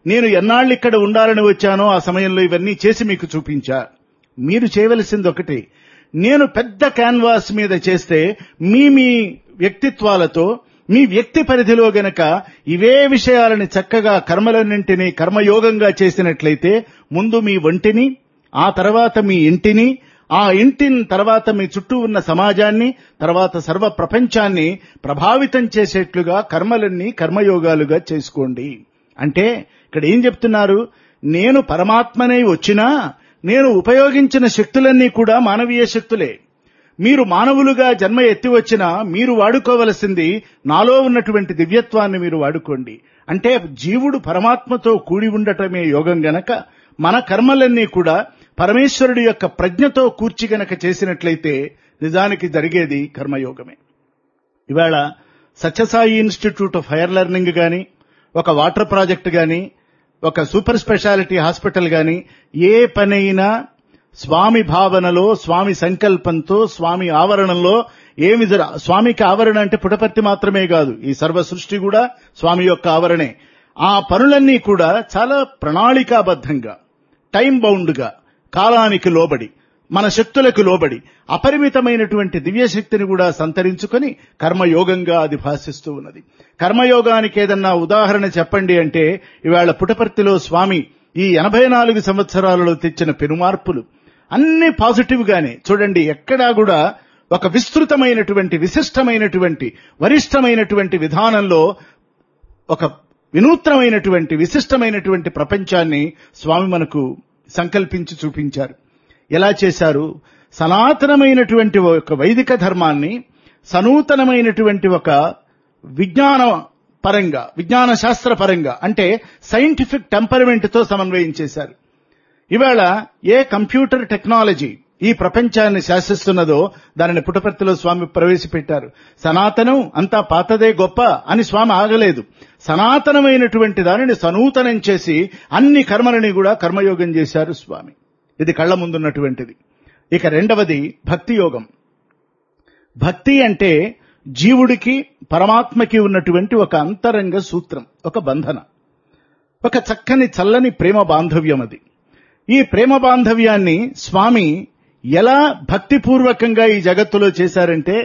నేను ఎన్నాళ్ళు ఇక్కడ ఉండాలని వచ్చానో ఆ సమయంలో ఇవన్నీ చేసి మీకు చూపించా మీరు చేయవలసింది ఒకటి నేను పెద్ద క్యాన్వాస్ మీద చేస్తే మీ మీ వ్యక్తిత్వాలతో మీ వ్యక్తి పరిధిలో గనక ఇవే విషయాలని చక్కగా కర్మలన్నింటినీ కర్మయోగంగా చేసినట్లయితే ముందు మీ ఒంటిని ఆ తర్వాత మీ ఇంటిని ఆ ఇంటిని తర్వాత మీ చుట్టూ ఉన్న సమాజాన్ని తర్వాత సర్వ ప్రపంచాన్ని ప్రభావితం చేసేట్లుగా కర్మలన్నీ కర్మయోగాలుగా చేసుకోండి అంటే ఇక్కడ ఏం చెప్తున్నారు నేను పరమాత్మనై వచ్చినా నేను ఉపయోగించిన శక్తులన్నీ కూడా మానవీయ శక్తులే మీరు మానవులుగా జన్మ ఎత్తి వచ్చినా మీరు వాడుకోవలసింది నాలో ఉన్నటువంటి దివ్యత్వాన్ని మీరు వాడుకోండి అంటే జీవుడు పరమాత్మతో కూడి ఉండటమే యోగం గనక మన కర్మలన్నీ కూడా పరమేశ్వరుడి యొక్క ప్రజ్ఞతో కూర్చి గనక చేసినట్లయితే నిజానికి జరిగేది కర్మయోగమే ఇవాళ Sathya Sai institute of higher learning గాని ఒక వాటర్ ప్రాజెక్ట్ గాని ఒక సూపర్ స్పెషాలిటీ హాస్పిటల్ గాని ఏ పనైనా స్వామి భావనలో స్వామి సంకల్పంతో స్వామి ఆవరణలో ఏమి జర స్వామికి ఆవరణ అంటే పుటపర్తి మాత్రమే కాదు ఈ సర్వ సృష్టి కూడా స్వామి యొక్క ఆవరణే ఆ పనులన్నీ కూడా చాలా ప్రణాళికాబద్ధంగా టైం బౌండ్గా కాలానికి లోబడి మన శక్తులకు లోబడి అపరిమితమైనటువంటి దివ్యశక్తిని కూడా సంతరించుకొని కర్మయోగంగా అది భాషిస్తూ ఉన్నది కర్మయోగానికి ఏదన్నా ఉదాహరణ చెప్పండి అంటే ఇవాళ పుటపర్తిలో స్వామి ఈ ఎనభై నాలుగు సంవత్సరాలలో తెచ్చిన పెనుమార్పులు అన్ని పాజిటివ్ గానే చూడండి ఎక్కడా కూడా ఒక విస్తృతమైనటువంటి విశిష్టమైనటువంటి వరిష్టమైనటువంటి విధానంలో ఒక వినూత్నమైనటువంటి విశిష్టమైనటువంటి ప్రపంచాన్ని స్వామి మనకు సంకల్పించి చూపించారు ఎలా చేశారు సనాతనమైనటువంటి ఒక వైదిక ధర్మాన్ని సనూతనమైనటువంటి ఒక విజ్ఞాన పరంగా విజ్ఞాన శాస్త్ర పరంగా అంటే సైంటిఫిక్ టెంపరమెంట్ తో సమన్వయం చేశారు ఇవాళ ఏ కంప్యూటర్ టెక్నాలజీ ఈ ప్రపంచాన్ని శాసిస్తున్నదో దానిని పుటపర్తిలో స్వామి ప్రవేశపెట్టారు సనాతనం అంతా పాతదే గొప్ప అని స్వామి ఆగలేదు సనాతనమైనటువంటి దానిని సనూతనం చేసి అన్ని కర్మలని కూడా కర్మయోగం చేశారు స్వామి ఇది కళ్ళ ముందున్నటువంటిది ఇక రెండవది భక్తి యోగం భక్తి అంటే జీవుడికి పరమాత్మకి ఉన్నటువంటి ఒక అంతరంగ సూత్రం ఒక బంధన ఒక చక్కని చల్లని ప్రేమ బాంధవ్యం అది ఈ ప్రేమ బాంధవ్యాన్ని స్వామి ఎలా భక్తిపూర్వకంగా ఈ జగత్తులో చేశారంటే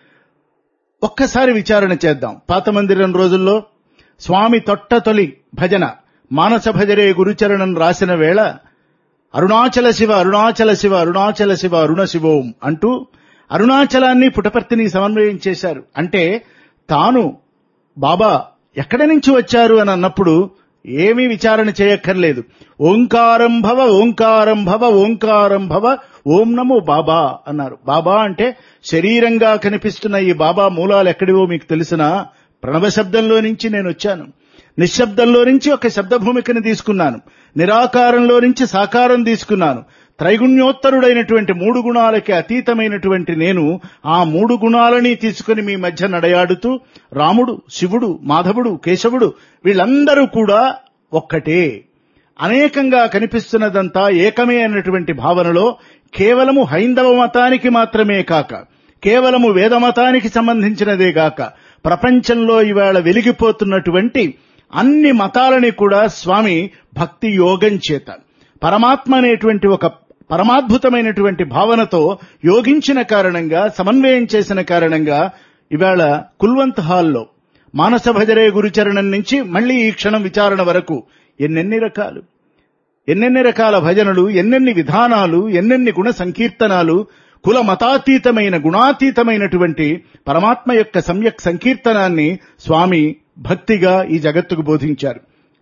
ఒక్కసారి విచారణ చేద్దాం పాత మందిరం రోజుల్లో స్వామి తొట్టతొలి భజన మానస భజరే గురుచరణం రాసిన వేళ అరుణాచల శివ అరుణాచల శివ అరుణాచల శివ అరుణ శివోం అంటూ అరుణాచలాన్ని పుటపర్తిని సమన్వయం చేశారు అంటే తాను బాబా ఎక్కడి నుంచి వచ్చారు అని అన్నప్పుడు ఏమీ విచారణ చేయక్కర్లేదు ఓంకారం భవ ఓంకారం భవ ఓంకారం భవ ఓం నమో బాబా అన్నారు బాబా అంటే శరీరంగా కనిపిస్తున్న ఈ బాబా మూలాలు ఎక్కడివో మీకు తెలిసినా ప్రణవ శబ్దంలో నుంచి నేను వచ్చాను నిశ్శబ్దంలో నుంచి ఒక శబ్ద భూమికని తీసుకున్నాను నిరాకారంలో నుంచి సాకారం తీసుకున్నాను త్రైగుణ్యోత్తరుడైనటువంటి మూడు గుణాలకి అతీతమైనటువంటి నేను ఆ మూడు గుణాలని తీసుకుని మీ మధ్య నడయాడుతూ రాముడు శివుడు మాధవుడు కేశవుడు వీళ్ళందరూ కూడా ఒక్కటే అనేకంగా కనిపిస్తున్నదంతా ఏకమే అన్నటువంటి భావనలో కేవలము హైందవ మతానికి మాత్రమే కాక కేవలము వేద మతానికి సంబంధించినదే గాక ప్రపంచంలో ఇవాళ వెలిగిపోతున్నటువంటి అన్ని మతాలని కూడా స్వామి భక్తి యోగం చేత పరమాత్మ అనేటువంటి ఒక పరమాద్భుతమైనటువంటి భావనతో యోగించిన కారణంగా సమన్వయం చేసిన కారణంగా ఇవాళ కుల్వంత్ హాల్లో మానస భజరే గురుచరణం నుంచి మళ్ళీ ఈ క్షణం విచారణ వరకు ఎన్నెన్ని రకాలు ఎన్నెన్ని రకాల భజనలు ఎన్నెన్ని విధానాలు ఎన్నెన్ని గుణ సంకీర్తనాలు కుల మతాతీతమైన గుణాతీతమైనటువంటి పరమాత్మ యొక్క సమ్యక్ సంకీర్తనాన్ని స్వామి భక్తిగా ఈ జగత్తుకు బోధించారు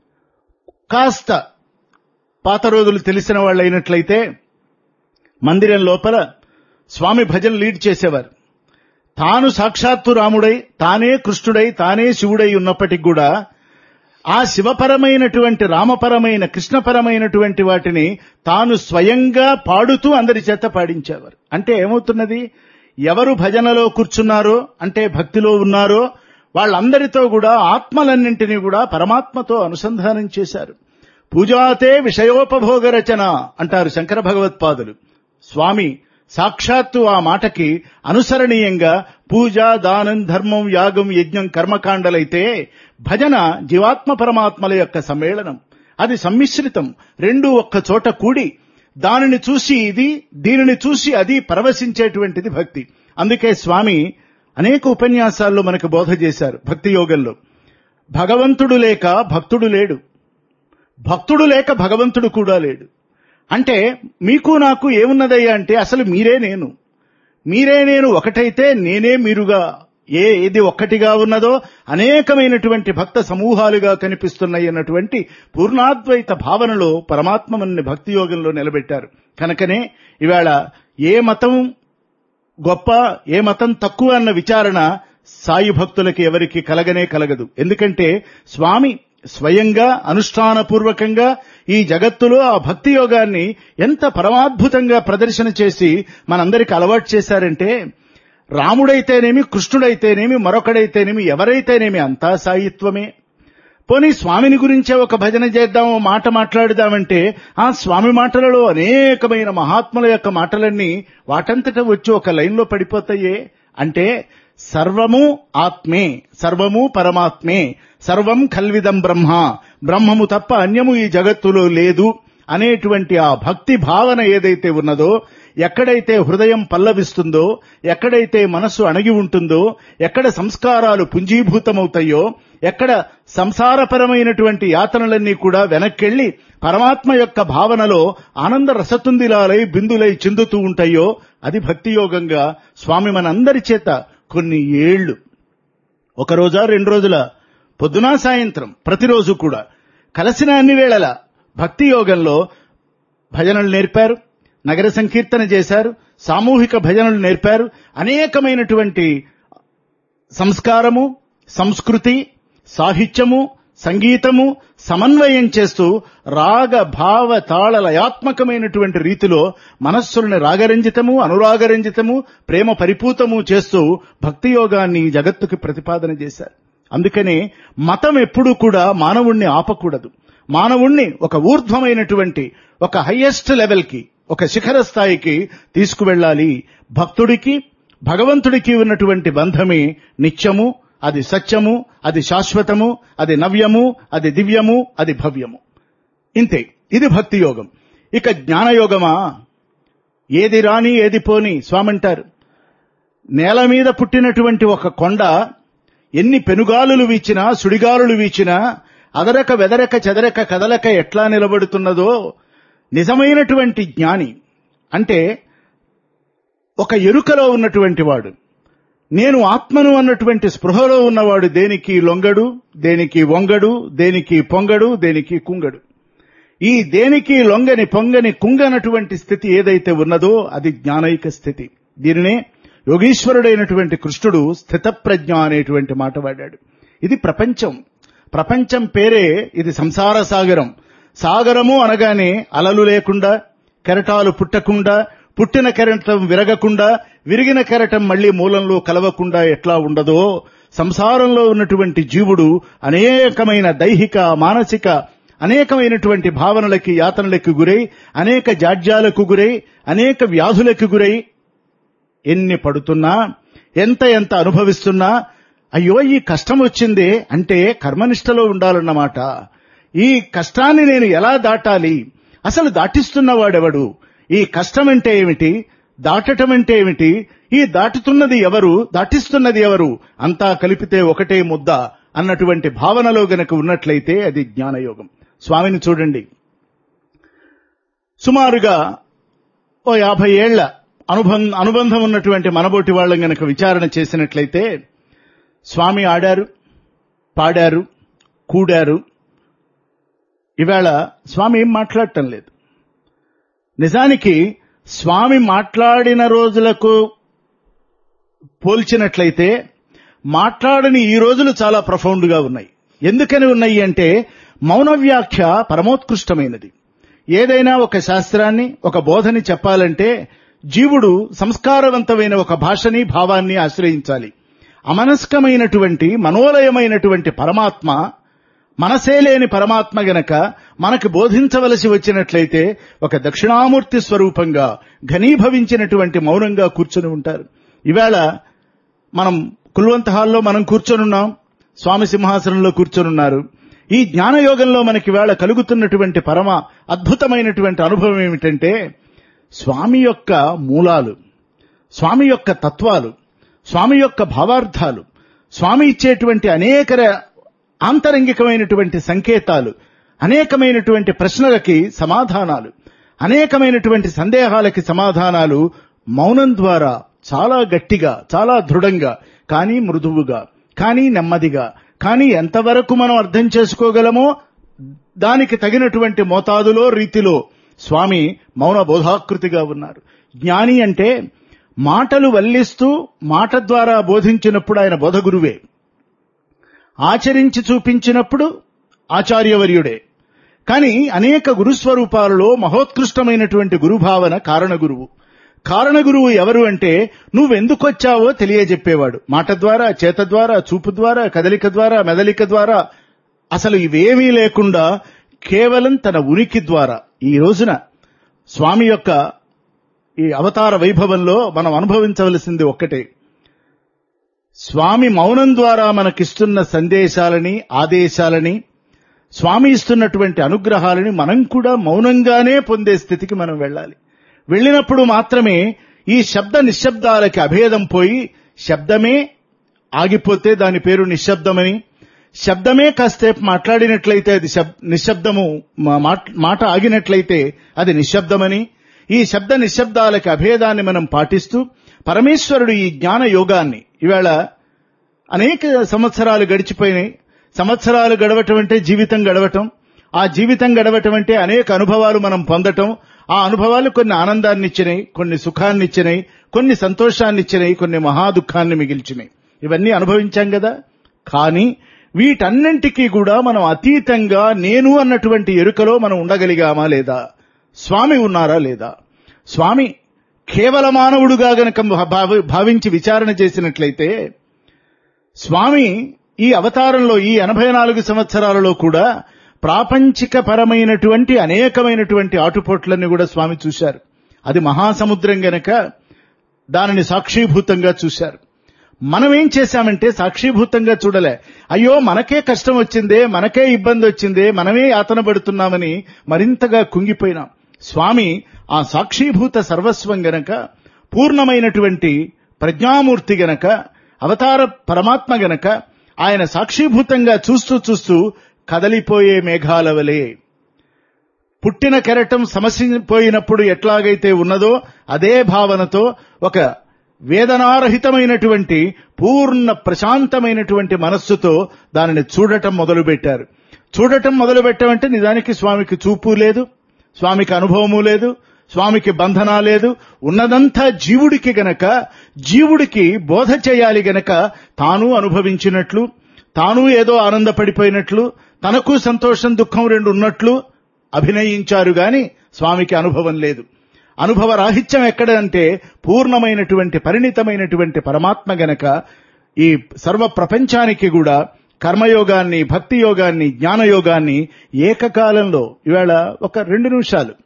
కాస్త పాత రోజులు తెలిసిన వాళ్ళైనట్లయితే మందిరం లోపల స్వామి భజన లీడ్ చేసేవారు తాను సాక్షాత్తు రాముడై తానే కృష్ణుడై తానే శివుడై ఉన్నప్పటికి కూడా ఆ శివపరమైనటువంటి రామపరమైన కృష్ణపరమైనటువంటి వాటిని తాను స్వయంగా పాడుతూ అందరి చేత పాడించేవారు అంటే ఏమవుతున్నది ఎవరు భజనలో కూర్చున్నారో అంటే భక్తిలో ఉన్నారో వాళ్ళందరితో కూడా ఆత్మలన్నింటినీ కూడా పరమాత్మతో అనుసంధానం చేశారు పూజాతే విషయోపభోగ రచన అంటారు శంకర భగవత్పాదులు స్వామి సాక్షాత్తు ఆ మాటకి అనుసరణీయంగా పూజ దానం ధర్మం యాగం యజ్ఞం కర్మకాండలైతే భజన జీవాత్మ పరమాత్మల యొక్క సమ్మేళనం అది సమ్మిశ్రితం రెండు ఒక్క చోట కూడి దానిని చూసి ఇది దీనిని చూసి అది పరవశించేటువంటిది భక్తి అందుకే స్వామి అనేక ఉపన్యాసాల్లో మనకు బోధ చేశారు భక్తి యోగంలో భగవంతుడు లేక భక్తుడు లేడు భక్తుడు లేక భగవంతుడు కూడా లేడు అంటే మీకు నాకు ఏమున్నదయ్యా అంటే అసలు మీరే నేను మీరే నేను ఒకటైతే నేనే మీరుగా ఏ ఏది ఒక్కటిగా ఉన్నదో అనేకమైనటువంటి భక్త సమూహాలుగా కనిపిస్తున్నాయి అన్నటువంటి పూర్ణాద్వైత భావనలో పరమాత్మ మనని భక్తి యోగంలో నిలబెట్టారు కనుకనే ఇవాళ ఏ మతం గొప్ప ఏ మతం తక్కువ అన్న విచారణ సాయి భక్తులకి ఎవరికి కలగనే కలగదు ఎందుకంటే స్వామి స్వయంగా అనుష్ఠానపూర్వకంగా ఈ జగత్తులో ఆ భక్తి యోగాన్ని ఎంత పరమాద్భుతంగా ప్రదర్శన చేసి మనందరికి అలవాటు చేశారంటే రాముడైతేనేమి కృష్ణుడైతేనేమి మరొకడైతేనేమి ఎవరైతేనేమి అంతా సాయిత్వమే పోనీ స్వామిని గురించే ఒక భజన చేద్దాం ఓ మాట మాట్లాడుదామంటే ఆ స్వామి మాటలలో అనేకమైన మహాత్ముల యొక్క మాటలన్నీ వాటంతట వచ్చి ఒక లైన్లో పడిపోతాయే అంటే సర్వము ఆత్మే సర్వము పరమాత్మే సర్వం కల్విదం బ్రహ్మ బ్రహ్మము తప్ప అన్యము ఈ జగత్తులో లేదు అనేటువంటి ఆ భక్తి భావన ఏదైతే ఉన్నదో ఎక్కడైతే హృదయం పల్లవిస్తుందో ఎక్కడైతే మనస్సు అణగి ఉంటుందో ఎక్కడ సంస్కారాలు పుంజీభూతమవుతాయో ఎక్కడ సంసారపరమైనటువంటి యాతనలన్నీ కూడా వెనక్కెళ్లి పరమాత్మ యొక్క భావనలో ఆనంద రసతుందిలాలై బిందులై చిందుతూ ఉంటాయో అది భక్తి యోగంగా స్వామి మనందరి చేత కొన్ని ఏళ్లు ఒక రోజా రెండు రోజుల పొద్దున సాయంత్రం ప్రతిరోజు కూడా కలిసిన అన్ని వేళల భక్తి యోగంలో భజనలు నేర్పారు నగర సంకీర్తన చేశారు సామూహిక భజనలు నేర్పారు అనేకమైనటువంటి సంస్కారము సంస్కృతి సాహిత్యము సంగీతము సమన్వయం చేస్తూ రాగ భావ తాళ లయాత్మకమైనటువంటి రీతిలో మనస్సులను రాగరంజితము అనురాగరంజితము ప్రేమ పరిపూతము చేస్తూ భక్తి యోగాన్ని జగత్తుకి ప్రతిపాదన చేశారు అందుకనే మతం ఎప్పుడూ కూడా మానవుణ్ణి ఆపకూడదు మానవుణ్ణి ఒక ఊర్ధ్వమైనటువంటి ఒక హయ్యెస్ట్ లెవెల్కి ఒక శిఖర స్థాయికి తీసుకువెళ్ళాలి భక్తుడికి భగవంతుడికి ఉన్నటువంటి బంధమే నిత్యము అది సత్యము అది శాశ్వతము అది నవ్యము అది దివ్యము అది భవ్యము ఇంతే ఇది భక్తి యోగం ఇక జ్ఞానయోగమా ఏది రాని ఏది పోని స్వామంటారు నేల మీద పుట్టినటువంటి ఒక కొండ ఎన్ని పెనుగాలులు వీచినా సుడిగాలులు వీచినా అదరక వెదరక చెదరక కదలక ఎట్లా నిలబడుతున్నదో నిజమైనటువంటి జ్ఞాని అంటే ఒక ఎరుకలో ఉన్నటువంటి వాడు నేను ఆత్మను అన్నటువంటి స్పృహలో ఉన్నవాడు దేనికి లొంగడు దేనికి వంగడు దేనికి పొంగడు దేనికి కుంగడు ఈ దేనికి లొంగని పొంగని కుంగనటువంటి స్థితి ఏదైతే ఉన్నదో అది జ్ఞానైక స్థితి దీనినే యోగీశ్వరుడైనటువంటి కృష్ణుడు స్థితప్రజ్ఞ అనేటువంటి మాట వాడాడు ఇది ప్రపంచం ప్రపంచం పేరే ఇది సంసార సాగరం సాగరము అనగానే అలలు లేకుండా కెరటాలు పుట్టకుండా పుట్టిన కెరటం విరగకుండా విరిగిన కెరటం మళ్లీ మూలంలో కలవకుండా ఎట్లా ఉండదో సంసారంలో ఉన్నటువంటి జీవుడు అనేకమైన దైహిక మానసిక అనేకమైనటువంటి భావనలకి యాతనలకి గురై అనేక జాడ్యాలకు గురై అనేక వ్యాధులకు గురై ఎన్ని పడుతున్నా ఎంత ఎంత అనుభవిస్తున్నా అయ్యో ఈ కష్టం వచ్చిందే అంటే కర్మనిష్టలో ఉండాలన్నమాట ఈ కష్టాన్ని నేను ఎలా దాటాలి అసలు దాటిస్తున్నవాడెవడు ఈ కష్టం అంటే ఏమిటి దాటటం అంటే ఏమిటి ఈ దాటుతున్నది ఎవరు దాటిస్తున్నది ఎవరు అంతా కలిపితే ఒకటే ముద్ద అన్నటువంటి భావనలో గనక ఉన్నట్లయితే అది జ్ఞానయోగం స్వామిని చూడండి సుమారుగా ఓ యాభై ఏళ్ల అనుబంధ అనుబంధం ఉన్నటువంటి మనబోటి వాళ్ళం గనక విచారణ చేసినట్లయితే స్వామి ఆడారు పాడారు కూడారు ఇవాళ స్వామి ఏం మాట్లాడటం లేదు నిజానికి స్వామి మాట్లాడిన రోజులకు పోల్చినట్లయితే మాట్లాడని ఈ రోజులు చాలా ప్రఫౌండ్గా ఉన్నాయి ఎందుకని ఉన్నాయి అంటే మౌన వ్యాఖ్య పరమోత్కృష్టమైనది ఏదైనా ఒక శాస్త్రాన్ని ఒక బోధని చెప్పాలంటే జీవుడు సంస్కారవంతమైన ఒక భాషని భావాన్ని ఆశ్రయించాలి అమనస్కమైనటువంటి మనోలయమైనటువంటి పరమాత్మ మనసే లేని పరమాత్మ గనక మనకు బోధించవలసి వచ్చినట్లయితే ఒక దక్షిణామూర్తి స్వరూపంగా ఘనీభవించినటువంటి మౌనంగా కూర్చొని ఉంటారు ఇవాళ మనం కుల్వంత హాల్లో మనం కూర్చొనున్నాం స్వామి సింహాసనంలో కూర్చొనున్నారు ఈ జ్ఞానయోగంలో మనకి వేళ కలుగుతున్నటువంటి పరమ అద్భుతమైనటువంటి అనుభవం ఏమిటంటే స్వామి యొక్క మూలాలు స్వామి యొక్క తత్వాలు స్వామి యొక్క భావార్థాలు స్వామి ఇచ్చేటువంటి అనేక ర- ఆంతరంగికమైనటువంటి సంకేతాలు అనేకమైనటువంటి ప్రశ్నలకి సమాధానాలు అనేకమైనటువంటి సందేహాలకి సమాధానాలు మౌనం ద్వారా చాలా గట్టిగా చాలా దృఢంగా కానీ మృదువుగా కానీ నెమ్మదిగా కానీ ఎంతవరకు మనం అర్థం చేసుకోగలమో దానికి తగినటువంటి మోతాదులో రీతిలో స్వామి మౌన బోధాకృతిగా ఉన్నారు జ్ఞాని అంటే మాటలు వల్లిస్తూ మాట ద్వారా బోధించినప్పుడు ఆయన బోధగురువే ఆచరించి చూపించినప్పుడు ఆచార్యవర్యుడే కానీ అనేక గురుస్వరూపాలలో మహోత్కృష్టమైనటువంటి గురుభావన కారణ గురువు కారణ గురువు ఎవరు అంటే నువ్వెందుకొచ్చావో తెలియజెప్పేవాడు మాట ద్వారా చేత ద్వారా చూపు ద్వారా కదలిక ద్వారా మెదలిక ద్వారా అసలు ఇవేమీ లేకుండా కేవలం తన ఉనికి ద్వారా ఈ రోజున స్వామి యొక్క ఈ అవతార వైభవంలో మనం అనుభవించవలసింది ఒక్కటే స్వామి మౌనం ద్వారా మనకిస్తున్న సందేశాలని ఆదేశాలని స్వామి ఇస్తున్నటువంటి అనుగ్రహాలని మనం కూడా మౌనంగానే పొందే స్థితికి మనం వెళ్ళాలి వెళ్ళినప్పుడు మాత్రమే ఈ శబ్ద నిశ్శబ్దాలకి అభేదం పోయి శబ్దమే ఆగిపోతే దాని పేరు నిశ్శబ్దమని శబ్దమే కాసేపు మాట్లాడినట్లయితే అది శబ్- నిశ్శబ్దము మా- మాట్- మాట ఆగినట్లయితే అది నిశ్శబ్దమని ఈ శబ్ద నిశ్శబ్దాలకి అభేదాన్ని మనం పాటిస్తూ పరమేశ్వరుడు ఈ జ్ఞాన యోగాన్ని ఇవాళ అనేక సంవత్సరాలు గడిచిపోయినాయి సంవత్సరాలు గడవటం అంటే జీవితం గడవటం ఆ జీవితం గడవటం అంటే అనేక అనుభవాలు మనం పొందటం ఆ అనుభవాలు కొన్ని ఆనందాన్ని ఇచ్చినాయి కొన్ని సుఖాన్ని ఇచ్చినాయి కొన్ని సంతోషాన్ని ఇచ్చినాయి కొన్ని మహా దుఃఖాన్ని మిగిల్చినాయి ఇవన్నీ అనుభవించాం కదా కానీ వీటన్నింటికీ కూడా మనం అతీతంగా నేను అన్నటువంటి ఎరుకలో మనం ఉండగలిగామా లేదా స్వామి ఉన్నారా లేదా స్వామి కేవల మానవుడుగా గనక భావ- భావించి విచారణ చేసినట్లయితే స్వామి ఈ అవతారంలో ఈ ఎనభై నాలుగు సంవత్సరాలలో కూడా ప్రాపంచిక పరమైనటువంటి అనేకమైనటువంటి ఆటుపోట్లన్నీ కూడా స్వామి చూశారు అది మహాసముద్రం గనక దానిని సాక్షీభూతంగా చూశారు మనం ఏం చేశామంటే సాక్షీభూతంగా చూడలే అయ్యో మనకే కష్టం వచ్చిందే మనకే ఇబ్బంది వచ్చిందే మనమే యాతన పడుతున్నామని మరింతగా కుంగిపోయినాం స్వామి ఆ సాక్షీభూత సర్వస్వం గనక పూర్ణమైనటువంటి ప్రజ్ఞామూర్తి గనక అవతార పరమాత్మ గనక ఆయన సాక్షీభూతంగా చూస్తూ చూస్తూ కదలిపోయే మేఘాల వలె పుట్టిన కెరటం సమసిపోయినప్పుడు ఎట్లాగైతే ఉన్నదో అదే భావనతో ఒక వేదనారహితమైనటువంటి పూర్ణ ప్రశాంతమైనటువంటి మనస్సుతో దానిని చూడటం మొదలుపెట్టారు చూడటం మొదలుపెట్టమంటే నిజానికి స్వామికి చూపు లేదు స్వామికి అనుభవము లేదు స్వామికి బంధన లేదు ఉన్నదంతా జీవుడికి గనక జీవుడికి బోధ చేయాలి గనక తాను అనుభవించినట్లు తాను ఏదో ఆనందపడిపోయినట్లు తనకు సంతోషం దుఃఖం రెండు ఉన్నట్లు అభినయించారు గాని స్వామికి అనుభవం లేదు అనుభవ రాహిత్యం ఎక్కడ అంటే పూర్ణమైనటువంటి పరిణితమైనటువంటి పరమాత్మ గనక ఈ సర్వ ప్రపంచానికి కూడా కర్మయోగాన్ని భక్తి యోగాన్ని జ్ఞానయోగాన్ని ఏకకాలంలో ఇవాళ ఒక రెండు నిమిషాలు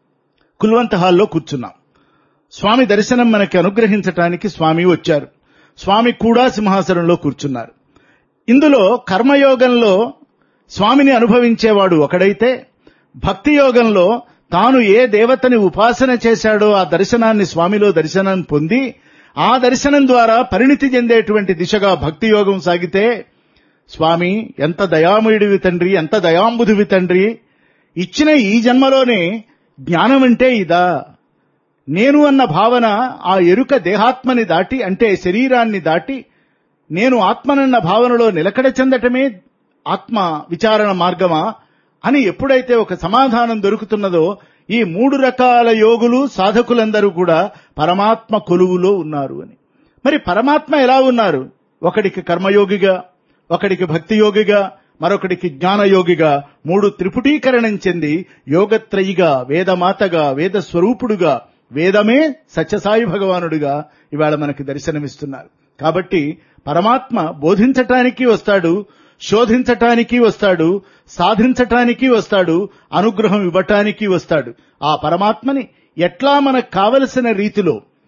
కుల్వంత హాల్లో కూర్చున్నాం స్వామి దర్శనం మనకి అనుగ్రహించటానికి స్వామి వచ్చారు స్వామి కూడా సింహాసనంలో కూర్చున్నారు ఇందులో కర్మయోగంలో స్వామిని అనుభవించేవాడు ఒకడైతే భక్తి యోగంలో తాను ఏ దేవతని ఉపాసన చేశాడో ఆ దర్శనాన్ని స్వామిలో దర్శనం పొంది ఆ దర్శనం ద్వారా పరిణితి చెందేటువంటి దిశగా భక్తి యోగం సాగితే స్వామి ఎంత దయామయుడివి తండ్రి ఎంత దయాంబుధివి తండ్రి ఇచ్చిన ఈ జన్మలోనే జ్ఞానం అంటే ఇదా నేను అన్న భావన ఆ ఎరుక దేహాత్మని దాటి అంటే శరీరాన్ని దాటి నేను ఆత్మనన్న భావనలో నిలకడ చెందటమే ఆత్మ విచారణ మార్గమా అని ఎప్పుడైతే ఒక సమాధానం దొరుకుతున్నదో ఈ మూడు రకాల యోగులు సాధకులందరూ కూడా పరమాత్మ కొలువులో ఉన్నారు అని మరి పరమాత్మ ఎలా ఉన్నారు ఒకడికి కర్మయోగిగా ఒకడికి భక్తి యోగిగా మరొకడికి జ్ఞానయోగిగా మూడు త్రిపుటీకరణం చెంది యోగత్రయిగా వేదమాతగా వేద స్వరూపుడుగా వేదమే సత్యసాయి భగవానుడిగా ఇవాళ మనకి దర్శనమిస్తున్నారు కాబట్టి పరమాత్మ బోధించటానికి వస్తాడు శోధించటానికి వస్తాడు సాధించటానికి వస్తాడు అనుగ్రహం ఇవ్వటానికి వస్తాడు ఆ పరమాత్మని ఎట్లా మనకు కావలసిన రీతిలో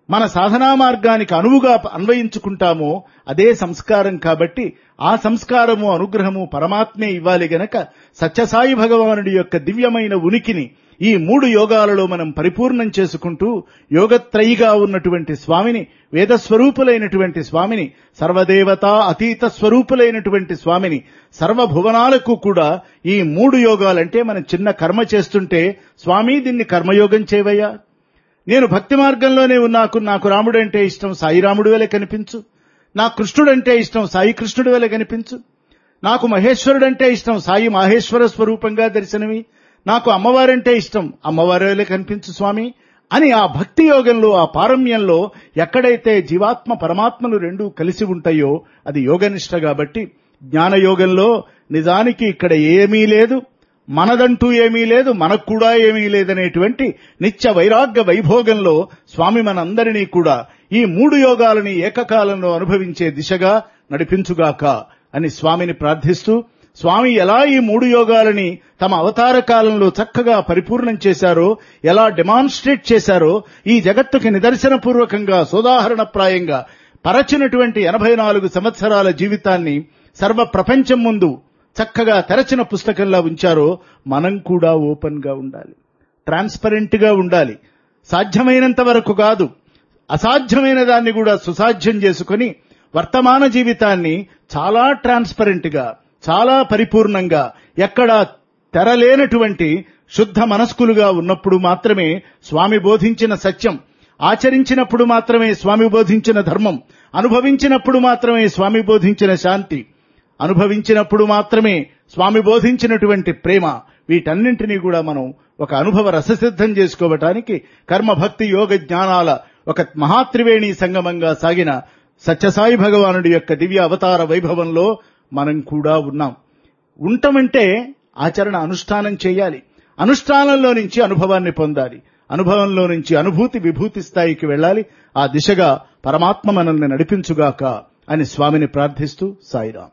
మన సాధనా మార్గానికి అనువుగా అన్వయించుకుంటామో అదే సంస్కారం కాబట్టి ఆ సంస్కారము అనుగ్రహము పరమాత్మే ఇవ్వాలి గనక సత్యసాయి భగవానుడి యొక్క దివ్యమైన ఉనికిని ఈ మూడు యోగాలలో మనం పరిపూర్ణం చేసుకుంటూ యోగత్రయిగా ఉన్నటువంటి స్వామిని వేద స్వరూపులైనటువంటి స్వామిని సర్వదేవతా అతీత స్వరూపులైనటువంటి స్వామిని సర్వభువనాలకు కూడా ఈ మూడు యోగాలంటే మనం చిన్న కర్మ చేస్తుంటే స్వామి దీన్ని కర్మయోగం చేయవయ్యా నేను భక్తి మార్గంలోనే ఉన్నాకు నాకు రాముడు అంటే ఇష్టం సాయి రాముడు వలె కనిపించు నా కృష్ణుడంటే ఇష్టం సాయి కృష్ణుడు వలె కనిపించు నాకు మహేశ్వరుడంటే ఇష్టం సాయి మాహేశ్వర స్వరూపంగా దర్శనమి నాకు అమ్మవారంటే ఇష్టం అమ్మవారి వలె కనిపించు స్వామి అని ఆ భక్తి యోగంలో ఆ పారమ్యంలో ఎక్కడైతే జీవాత్మ పరమాత్మలు రెండూ కలిసి ఉంటాయో అది యోగనిష్ట కాబట్టి జ్ఞానయోగంలో నిజానికి ఇక్కడ ఏమీ లేదు మనదంటూ ఏమీ లేదు మనకు కూడా ఏమీ లేదనేటువంటి నిత్య వైరాగ్య వైభోగంలో స్వామి మనందరినీ కూడా ఈ మూడు యోగాలని ఏకకాలంలో అనుభవించే దిశగా నడిపించుగాక అని స్వామిని ప్రార్థిస్తూ స్వామి ఎలా ఈ మూడు యోగాలని తమ అవతార కాలంలో చక్కగా పరిపూర్ణం చేశారో ఎలా డెమాన్స్ట్రేట్ చేశారో ఈ జగత్తుకి నిదర్శనపూర్వకంగా సోదాహరణప్రాయంగా పరచినటువంటి ఎనభై నాలుగు సంవత్సరాల జీవితాన్ని సర్వ ప్రపంచం ముందు చక్కగా తెరచిన పుస్తకంలా ఉంచారో మనం కూడా ఓపెన్ గా ఉండాలి ట్రాన్స్పరెంట్ గా ఉండాలి సాధ్యమైనంత వరకు కాదు అసాధ్యమైన దాన్ని కూడా సుసాధ్యం చేసుకొని వర్తమాన జీవితాన్ని చాలా ట్రాన్స్పరెంట్ గా చాలా పరిపూర్ణంగా ఎక్కడ తెరలేనటువంటి శుద్ధ మనస్కులుగా ఉన్నప్పుడు మాత్రమే స్వామి బోధించిన సత్యం ఆచరించినప్పుడు మాత్రమే స్వామి బోధించిన ధర్మం అనుభవించినప్పుడు మాత్రమే స్వామి బోధించిన శాంతి అనుభవించినప్పుడు మాత్రమే స్వామి బోధించినటువంటి ప్రేమ వీటన్నింటినీ కూడా మనం ఒక అనుభవ రససిద్ధం చేసుకోవటానికి కర్మ భక్తి యోగ జ్ఞానాల ఒక మహాత్రివేణి సంగమంగా సాగిన సత్యసాయి భగవానుడి యొక్క దివ్య అవతార వైభవంలో మనం కూడా ఉన్నాం ఉండటమంటే ఆచరణ అనుష్ఠానం చేయాలి అనుష్ఠానంలో నుంచి అనుభవాన్ని పొందాలి అనుభవంలో నుంచి అనుభూతి విభూతి స్థాయికి వెళ్ళాలి ఆ దిశగా పరమాత్మ మనల్ని నడిపించుగాక అని స్వామిని ప్రార్థిస్తూ సాయిరాం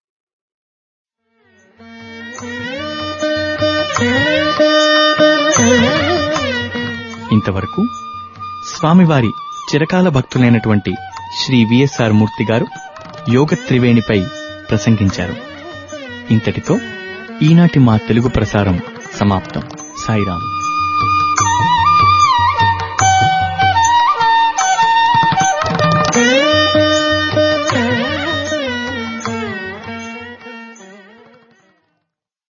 ఇంతవరకు స్వామివారి చిరకాల భక్తులైనటువంటి శ్రీ విఎస్ఆర్ మూర్తి గారు యోగ త్రివేణిపై ప్రసంగించారు ఇంతటితో ఈనాటి మా తెలుగు ప్రసారం సమాప్తం సాయిరాం